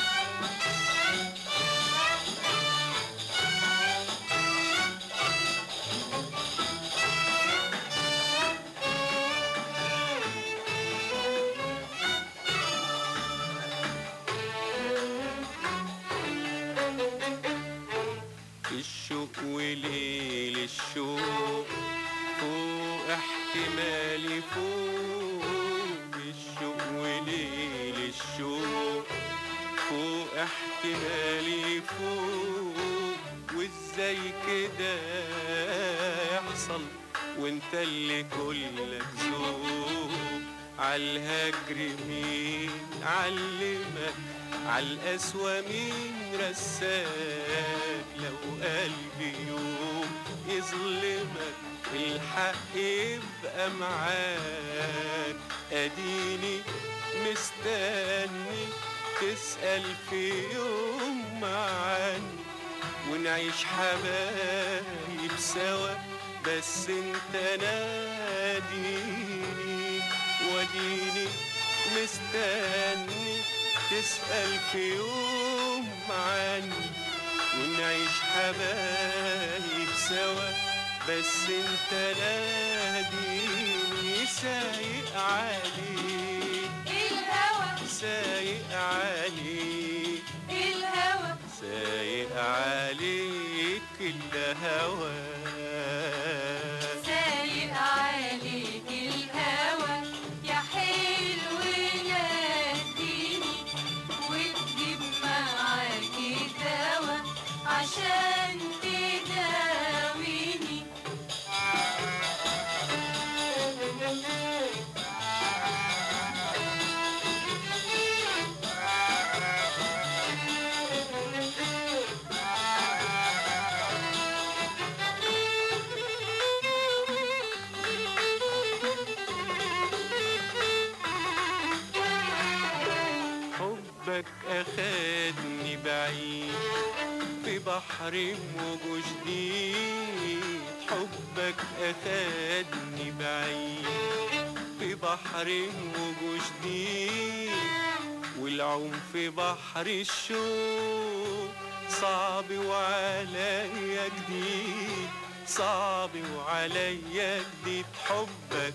الشوق وليل الشوق فوق احتمالي فوق الشوق وليل الشوق فوق احتمالي فوق وازاي كده يحصل وانت اللي كلك ذوق عالهجر مين علمك عالقسوة مين رساك لو قلبي يوم يظلمك الحق يبقى معاك اديني مستني تسأل في يوم عني ونعيش حبايب سوا بس انت ناديني وديني مستني تسأل في يوم عني ونعيش حبايب سوا بس انت ناديني سايق عليك الهوى سايق عليك الهوى سايق عليك الهوى سايق عليك الهوى يا حلو ناديني وتجيب معاك الدواء عشان تداويني أخدني بعيد في بحر موج جديد حبك أخدني بعيد في بحر موج جديد والعوم في بحر الشوق صعب وعليا جديد صعب وعليا جديد حبك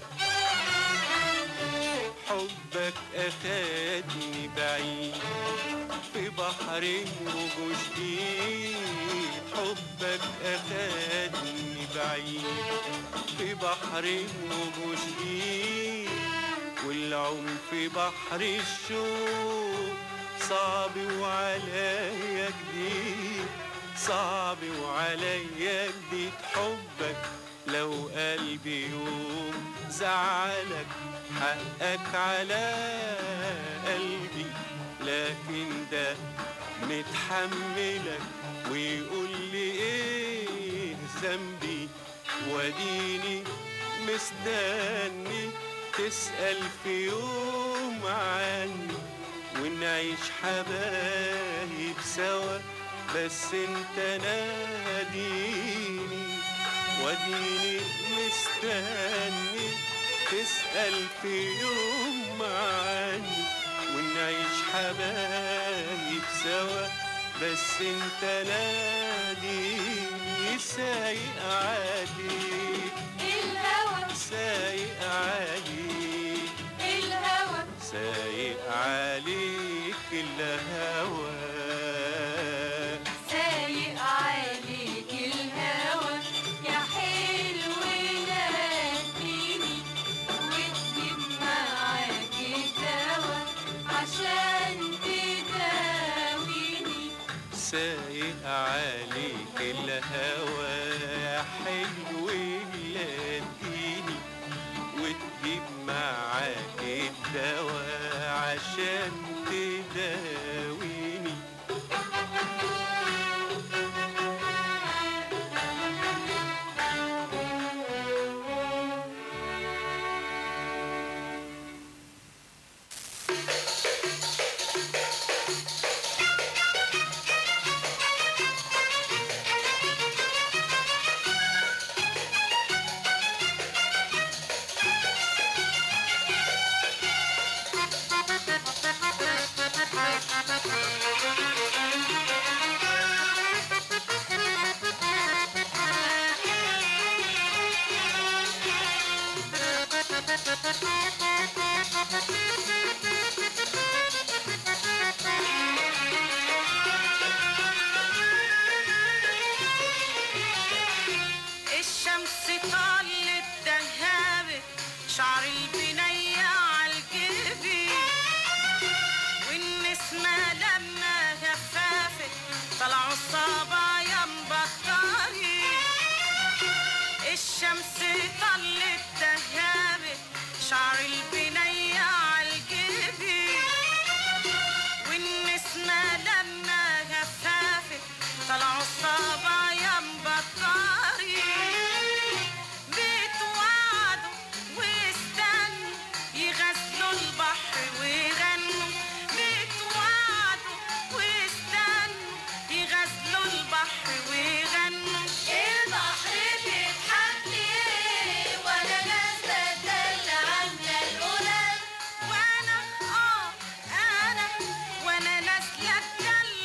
حبك أخدني بعيد في بحر موج جديد حبك أخدني بعيد في بحر موج جديد والعوم في بحر الشوق صعب وعليا جديد صعب وعليا جديد حبك لو قلبي يوم زعلك حقك على قلبي لكن ده متحملك ويقول لي ايه ذنبي وديني مستني تسأل في يوم عني ونعيش حبايب سوا بس انت ناديني وديني مستني تسأل في يوم عني ونعيش حبايب سوا بس انت ناديني سايق عليك الهوى سايق عليك الهوى سايق عليك الهوى سايق عليك الهوى يا حلو ناديني وتجيب معاك الدوا عشان تداويني سايق عليك الهوى يا حلو يلديني وتجيب معاك الدواء عشان تداويني الشمس طالت دهابت شعر البنية عالجبين والنسمة لما جفافت طلعوا الصبايا مبطرين الشمس طلت دهابت شعر البنية عالجبين والنسمة لما جفافت طلعوا الصبايا مبطرين بيتوعدوا واستنوا يغسلوا البحر ويغنوا بيتوعدوا واستنوا يغسلوا البحر ويغنوا البحر بيضحك ليه وانا نازله الدلة عامله القلال وانا اه انا وانا نازله الدلة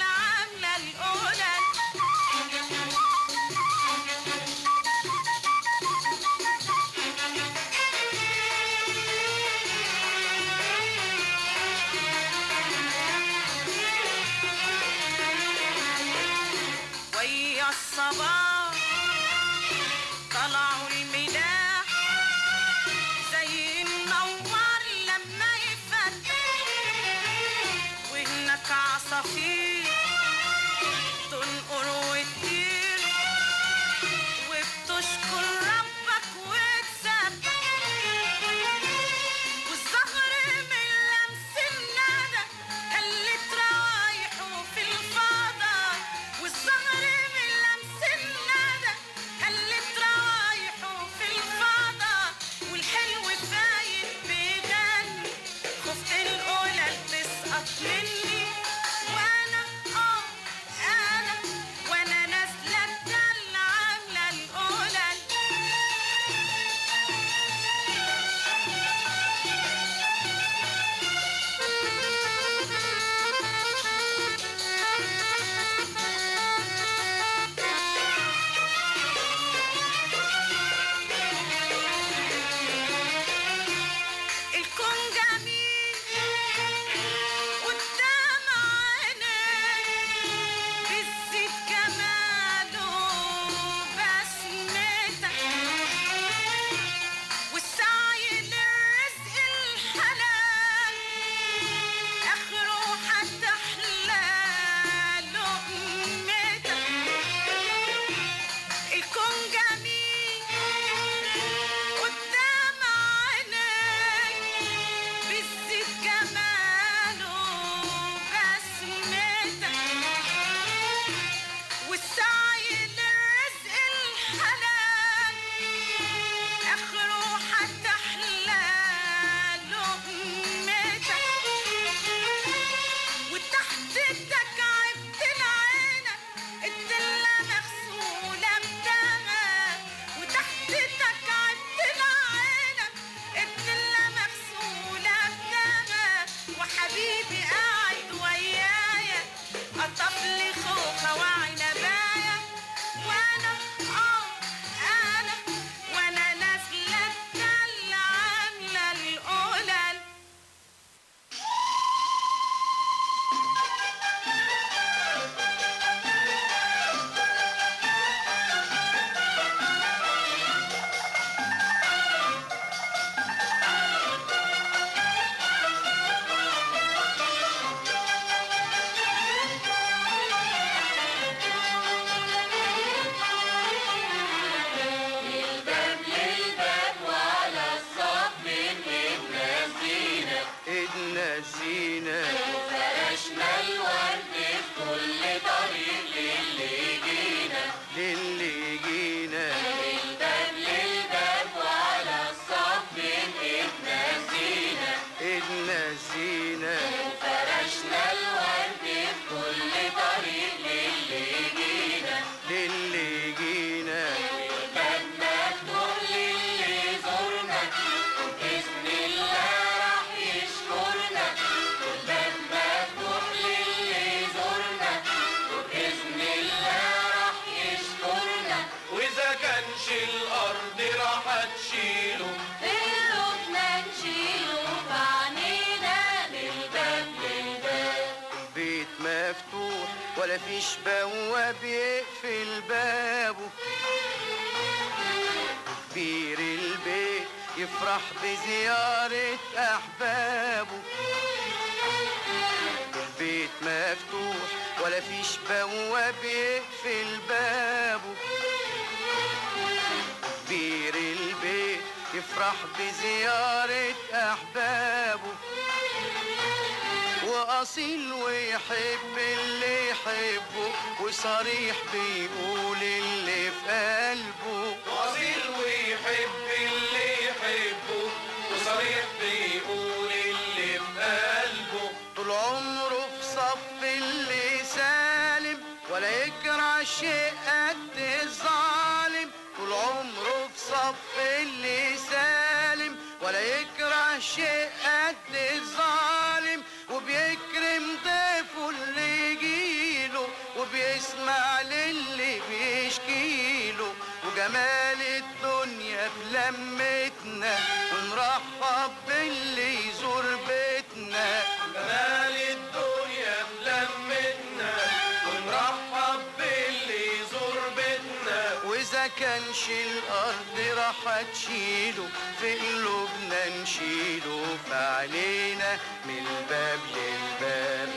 وتحت التكعيبة العينك الدلة مغسولة بدمك وتحت التكعيبة العينك الدلة مغسولة بدمك وحبيبي قاعد ويايا قطف لي خوخة وعنباية وانا اه انا وانا نازلة التل عاملة القلل للباب للباب وعلى الصف من ايدنا زينة ايدنا زينة وفرشنا الورد في كل طريق للي جينا للي جينا للباب للباب وعلى الصف من ايدنا زينة ايدنا زينة وفرشنا الورد في كل طريق للي جينا للي جينا والباب مفتوح للي زورنا وبإذن الله راح يشكرنا والباب مفتوح للي زورنا وبإذن الله راح يشكرنا واذا كانش الارض راح تشيله في قلوبنا نشيله بعنينا للباب للباب البيت مفتوح ولا فيش بواب يقفل بابه كبير البيت يفرح بزيارة أحبابه البيت مفتوح ولا فيش بواب يقفل بابه كبير البيت يفرح بزيارة أحبابه وأصيل ويحب اللي يحبه وصريح بيقول اللي في قلبه وأصيل ويحب اللي يحبه وصريح بيقول اللي في قلبه طول عمره في صف اللي سالم ولا يكره شيء قد الظالم طول عمره في صف اللي سالم ولا يكره شيء قد الظالم وبيكرم ضيفه اللي يجيله وبيسمع للي بيشكيله وجمال الدنيا في لمتنا ونرحب باللي يزور بيتنا جمال الدنيا بلمتنا ونرحب باللي يزور بيتنا واذا كانش الارض راح تشيله في قلوبنا نشيله فعلينا من الباب للباب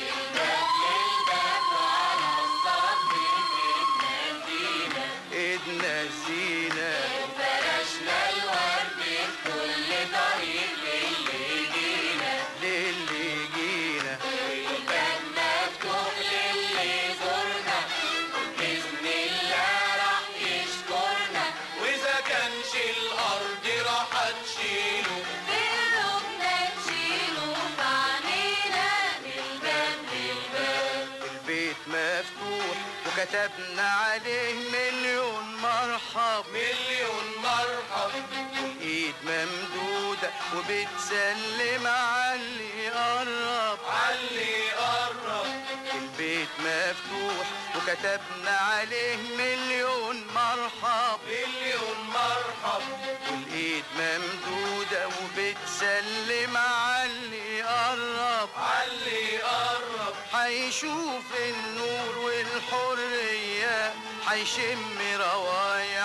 للباب وعلى الصف ايدنا زينة ايدنا الزينة وفرشنا الورد في كل طريق للي جينا للي جينا والباب مفتوح للي زورنا وبإذن الله راح يشكرنا وإذا كانش الأرض راح تشيله في قلوبنا نشيله بعنينا للباب للباب البيت مفتوح وكتبنا عليه مليون مرحب مليون مرحب ايد ممدودة وبتسلم علي قرب علي قرب البيت مفتوح وكتبنا عليه مليون مرحب مليون مرحب والايد ممدودة وبتسلم علي قرب علي قرب حيشوف النور والحرية حيشم روايح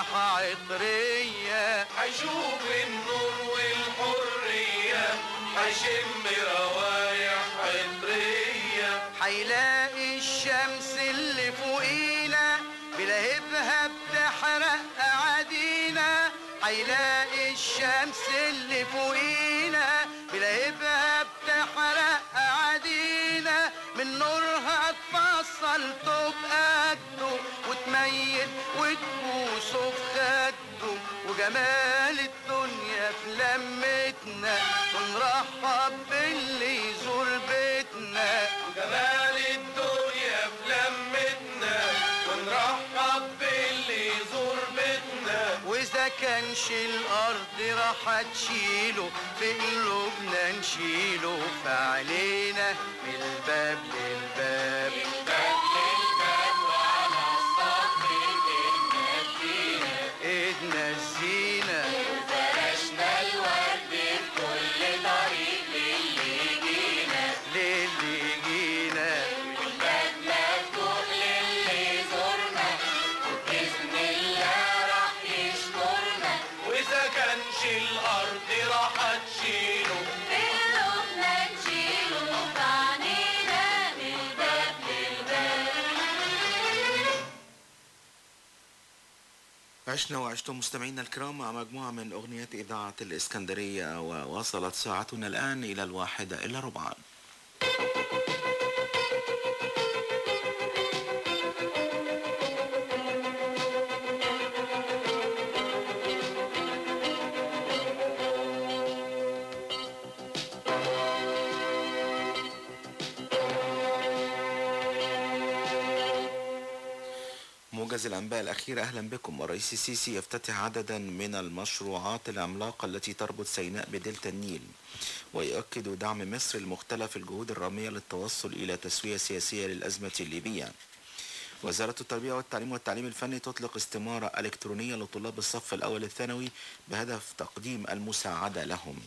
عطرية حيشوف النور والحرية حيشم روايح عطرية حيلاقي الشمس اللي فوقينا بلهبها بتحرق أعادينا حيلاقي الشمس اللي فوقينا بلهبها بتحرق أعادينا من نورها تفصل تبقى قده وتميل وتبوسه في خده وجمال الدنيا في لمتنا ونرحب باللي يزور بيتنا جمال الدنيا كانش الارض راح تشيله في قلوبنا نشيله في علينا من الباب للباب الباب للباب وعلى السطح ايدنا الزينة ايدنا الزينة فرشنا الورد في كل طريق للي جينا للي جينا والباب مفتوح للي زورنا وبإذن الله راح يشكرنا وإذا كانش الأرض راح تشيله في قلوبنا نشيله في عنينا من الباب للباب عشنا وعشتم مستمعينا الكرام مع مجموعة من أغنيات إذاعة الإسكندرية ووصلت ساعتنا الآن إلى الواحدة إلا ربعا موجز الأنباء الأخيرة أهلا بكم الرئيس السيسي يفتتح عددا من المشروعات العملاقة التي تربط سيناء بدلتا النيل ويؤكد دعم مصر لمختلف الجهود الرامية للتوصل إلى تسوية سياسية للأزمة الليبية وزارة التربية والتعليم والتعليم الفني تطلق استمارة إلكترونية لطلاب الصف الأول الثانوي بهدف تقديم المساعدة لهم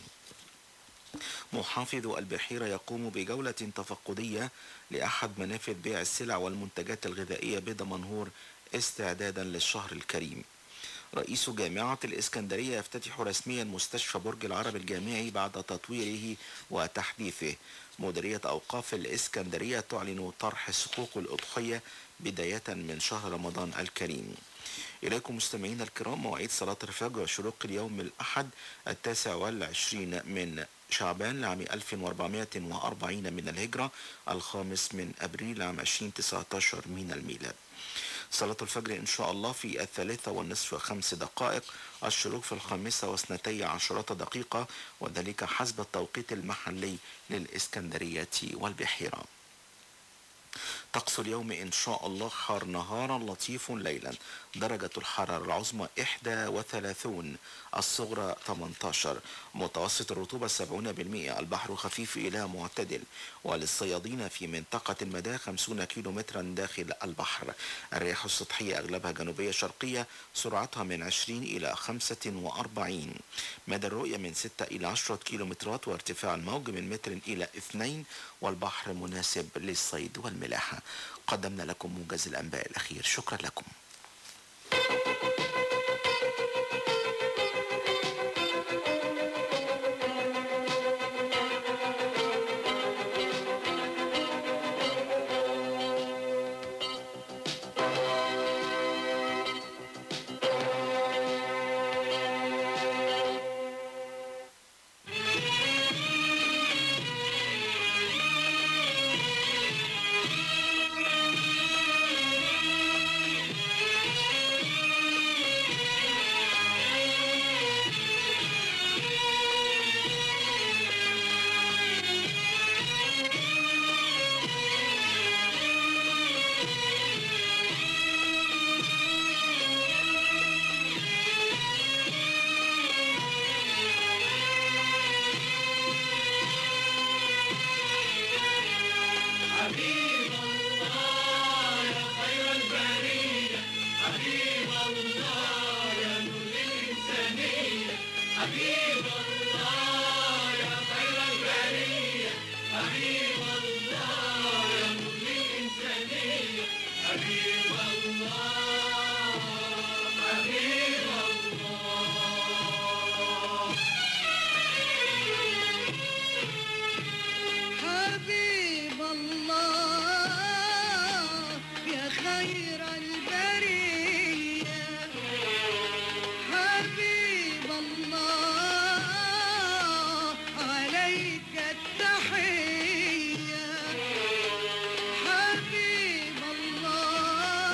محافظ البحيرة يقوم بجولة تفقدية لأحد منافذ بيع السلع والمنتجات الغذائية بدمنهور استعدادا للشهر الكريم رئيس جامعة الإسكندرية يفتتح رسميا مستشفى برج العرب الجامعي بعد تطويره وتحديثه مديرية أوقاف الإسكندرية تعلن طرح صكوك الأضحية بداية من شهر رمضان الكريم إليكم مستمعينا الكرام مواعيد صلاة الفجر وشروق اليوم الأحد التاسع والعشرين من شعبان لعام 1440 من الهجرة الخامس من أبريل عام 2019 من الميلاد صلاة الفجر إن شاء الله في الثالثة والنصف وخمس دقائق الشروق في الخامسة واثنتي عشرة دقيقة وذلك حسب التوقيت المحلي للإسكندرية والبحيرة طقس اليوم إن شاء الله حار نهارا لطيف ليلا درجة الحرارة العظمى 31 الصغرى 18 متوسط الرطوبة 70% البحر خفيف إلى معتدل وللصيادين في منطقة المدى 50 كيلو مترا داخل البحر الرياح السطحية أغلبها جنوبية شرقية سرعتها من 20 إلى 45 مدى الرؤية من 6 إلى 10 كيلومترات وارتفاع الموج من متر إلى 2 والبحر مناسب للصيد والملاحة قدمنا لكم موجز الأنباء الأخير شكرا لكم حبيب الله يا خير البرية حبيب الله يا نور الإنسانية حبيب الله يا خير البرية حبيب الله يا نور الإنسانية حبيب الله حبيب حبيب الله يا خير البرية حبيب الله عليك التحية حبيب الله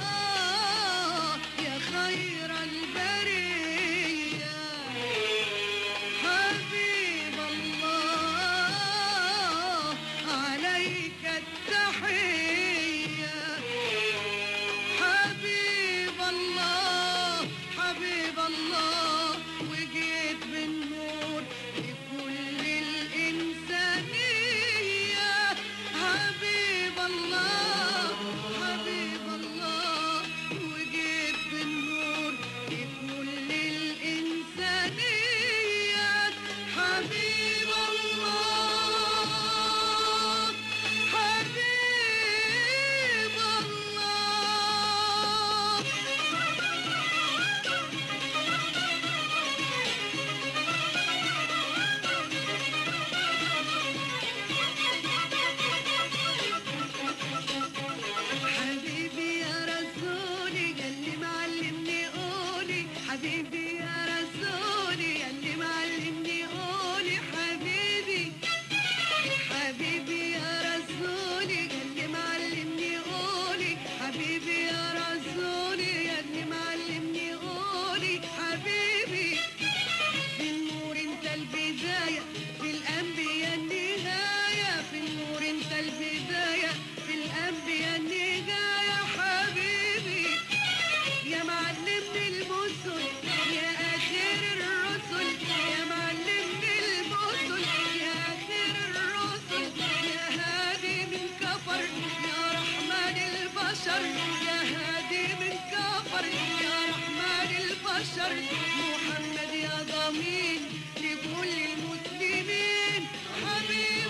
البشر يا هادي من كفر يا رحمن البشر محمد يا ضمين لكل المسلمين حبيب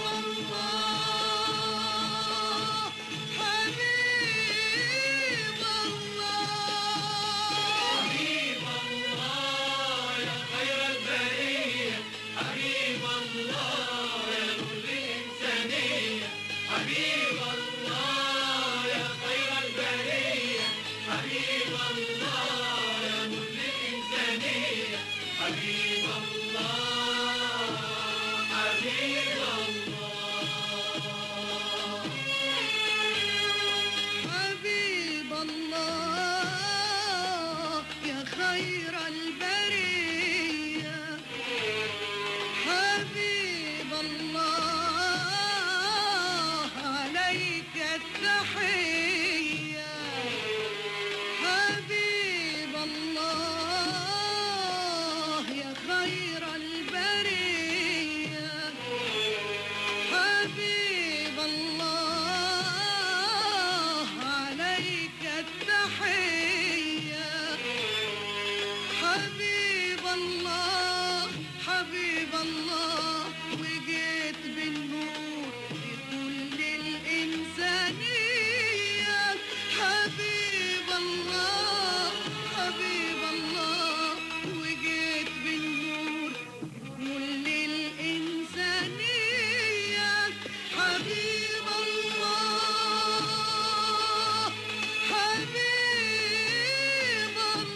الله حبيب الله حبيب الله يا خير البرية حبيب الله يا نور الإنسانية حبيب الله يا خير البرية حبيب الله يا نور الإنسانية حبيب الله حبيب حبيب الله يا خير البرية حبيب الله عليك التحية حبيب الله يا خير البرية حبيب الله عليك التحية حبيب الله حبيب الله وجيت بالنور لكل الإنسانية حبيب الله حبيب الله وجيت بالنور كل الإنسانية حبيب الله حبيب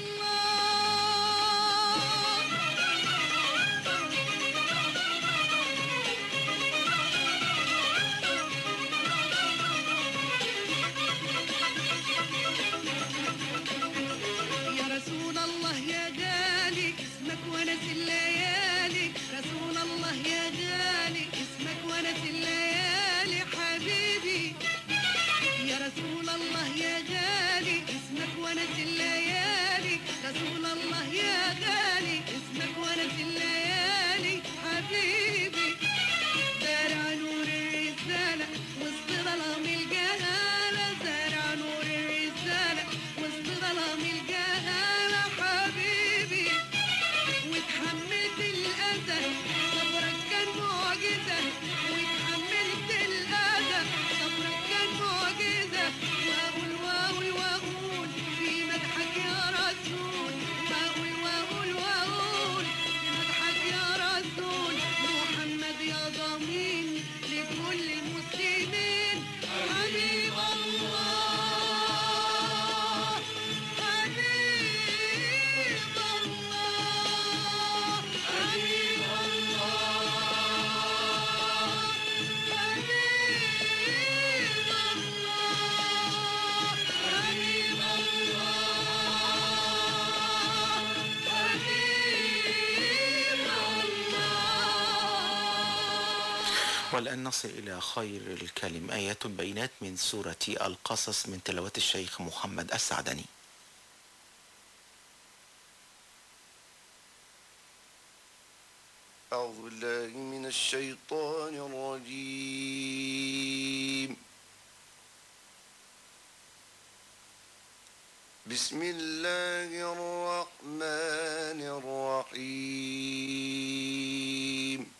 يا رسول الله يا غالي اسمك ونس الليالي رسول الله يا غالي اسمك ونس الليالي حبيبي يا رسول الله يا غالي اسمك ونس الليالي رسول الله يا غالي اسمك ونس الليالي حبيبي زارع نور الرسالة وسط ظلام الجهالة زارع نور الرسالة وسط ظلام الجهالة حبيبي وتحملت الأذى صبرك كان معجزة وتحملت الأذى صبرك كان معجزة وأقول وأقول وأقول في مدحك يا رسول وأقول وأقول وأقول في مدحك يا رسول محمد يا ضمين لكل المسلمين حبيب الله حبيب الله حبيب والآن نصل إلى خير الكلم آيات بينات من سورة القصص من تلاوة الشيخ محمد السعدني أعوذ بالله من الشيطان الرجيم بسم الله الرحمن الرحيم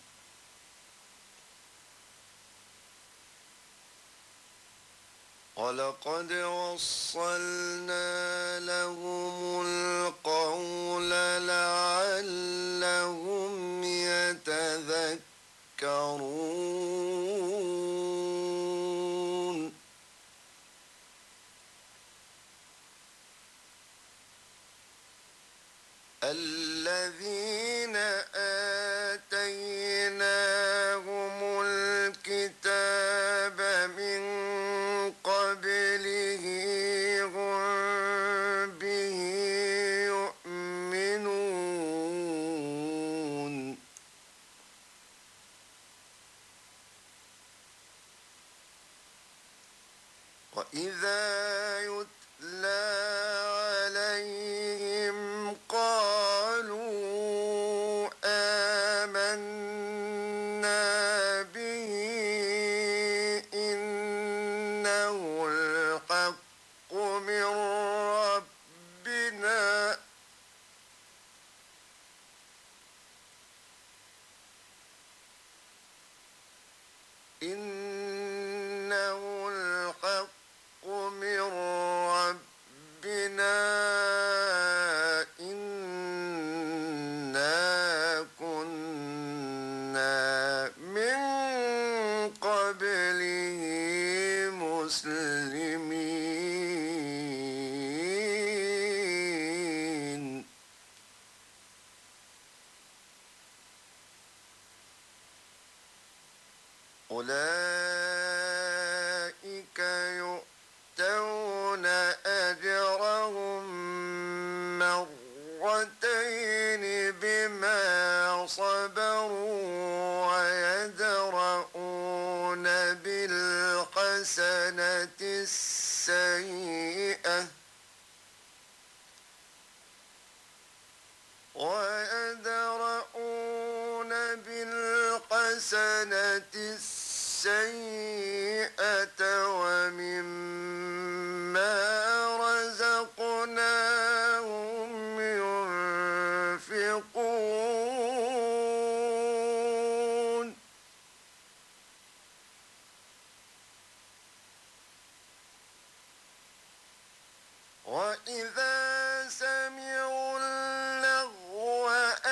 ولقد وصلنا لهم القول لعلهم يتذكرون الذين آتيناهم الكتاب من قبله هم به يؤمنون وإذا يتلى عليهم قالوا آمنا به إنه الحق السيئة ويدرؤون بالحسنة السيئة ومما رزقناهم ينفقون وإذا سمعوا اللغو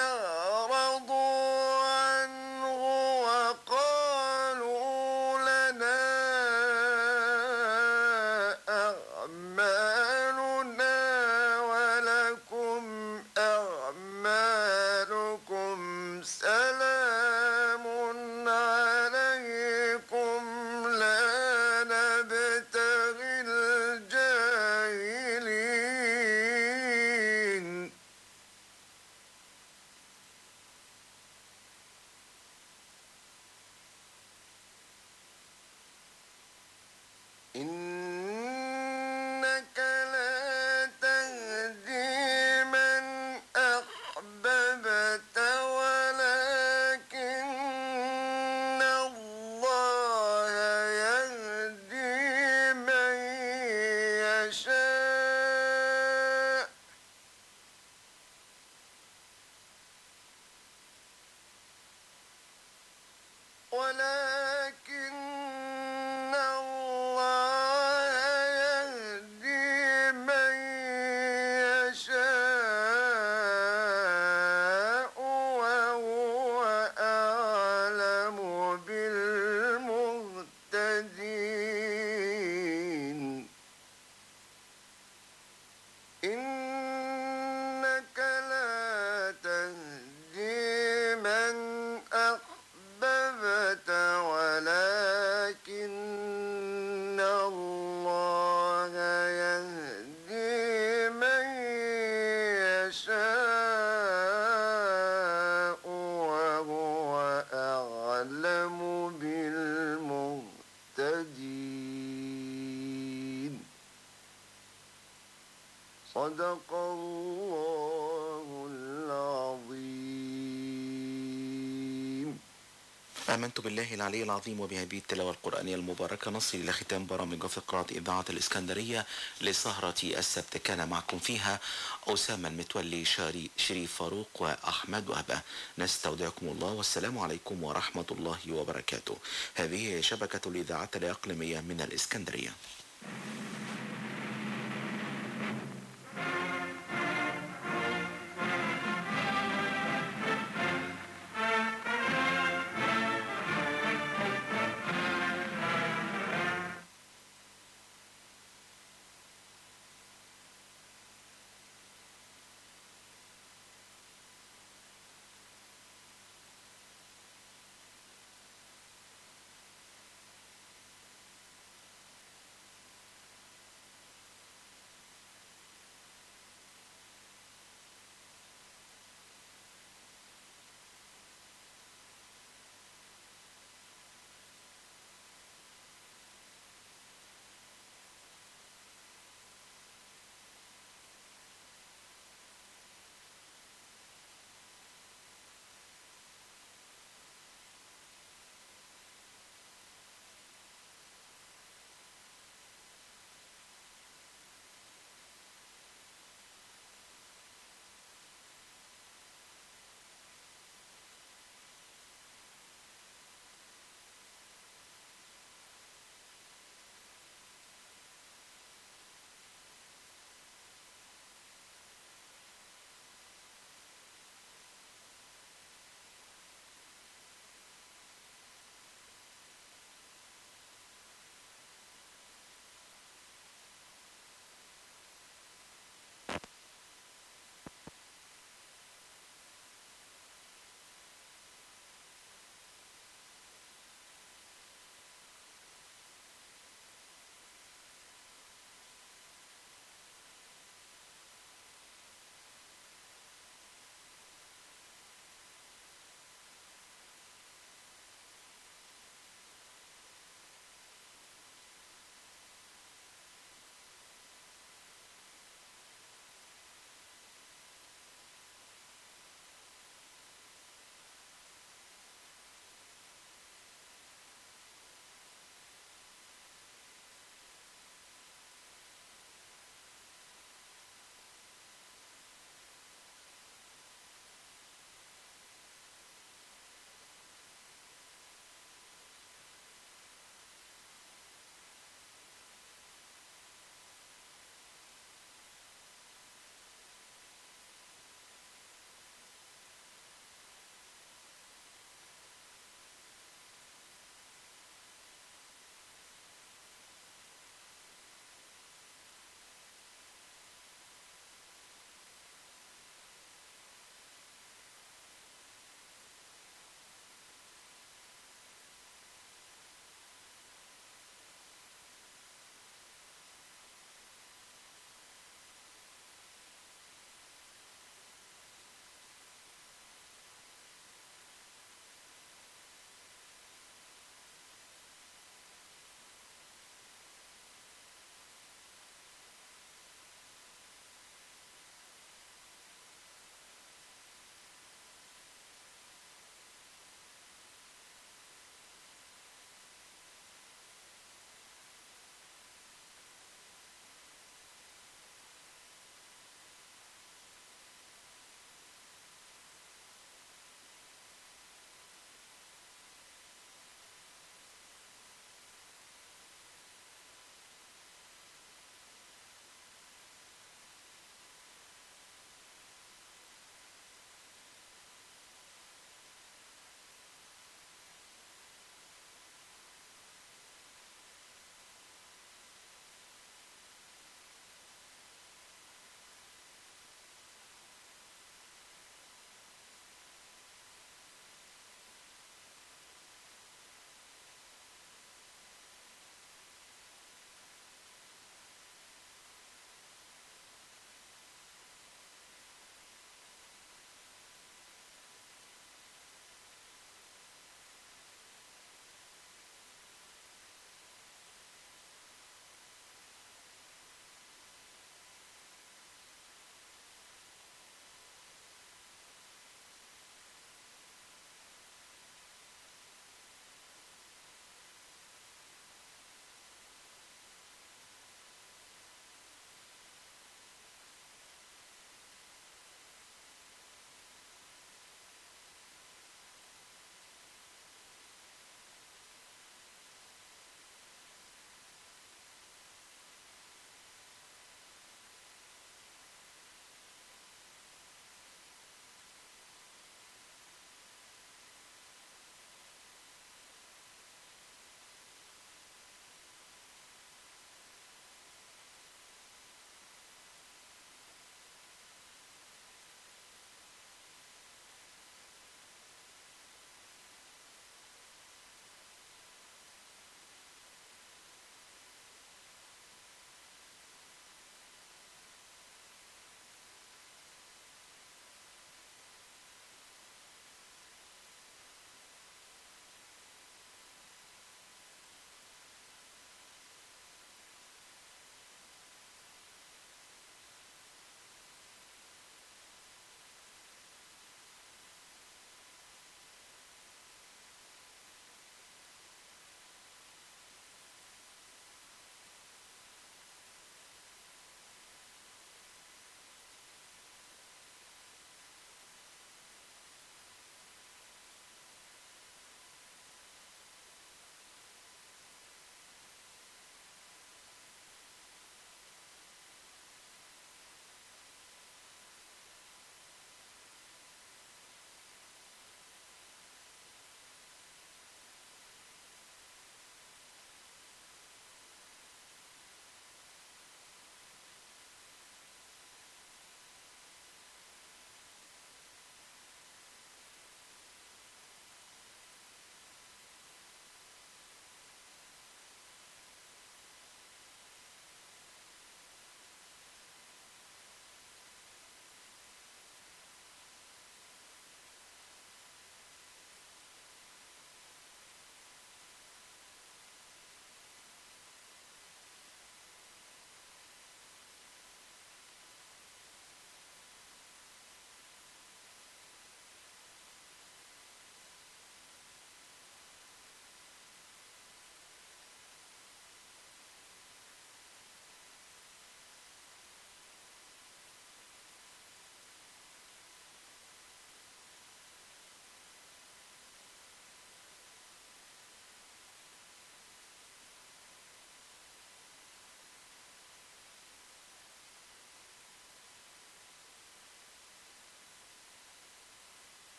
أعرضوا عنه وقالوا لنا أعمالنا ولكم أعمالكم سلام عليكم لا نبتغي الجاهلين إنك لا تهدي من أحببت ولكن الله يهدي من يشاء ولكن الله يهدي من يشاء وهو أعلم بالمهتدين إنك لا تهدي من أحببت ولكن الله يهدي من يشاء وهو أعلم بالمهتدين صدق الله العظيم آمنت بالله العلي العظيم وبهذه التلاوة القرآنية المباركة نصل إلى ختام برامج فقرات إذاعة الإسكندرية لسهرة السبت كان معكم فيها أسامة المتولي شاري شريف فاروق وأحمد وهبة نستودعكم الله والسلام عليكم ورحمة الله وبركاته هذه هي شبكة الإذاعات الإقليمية من الإسكندرية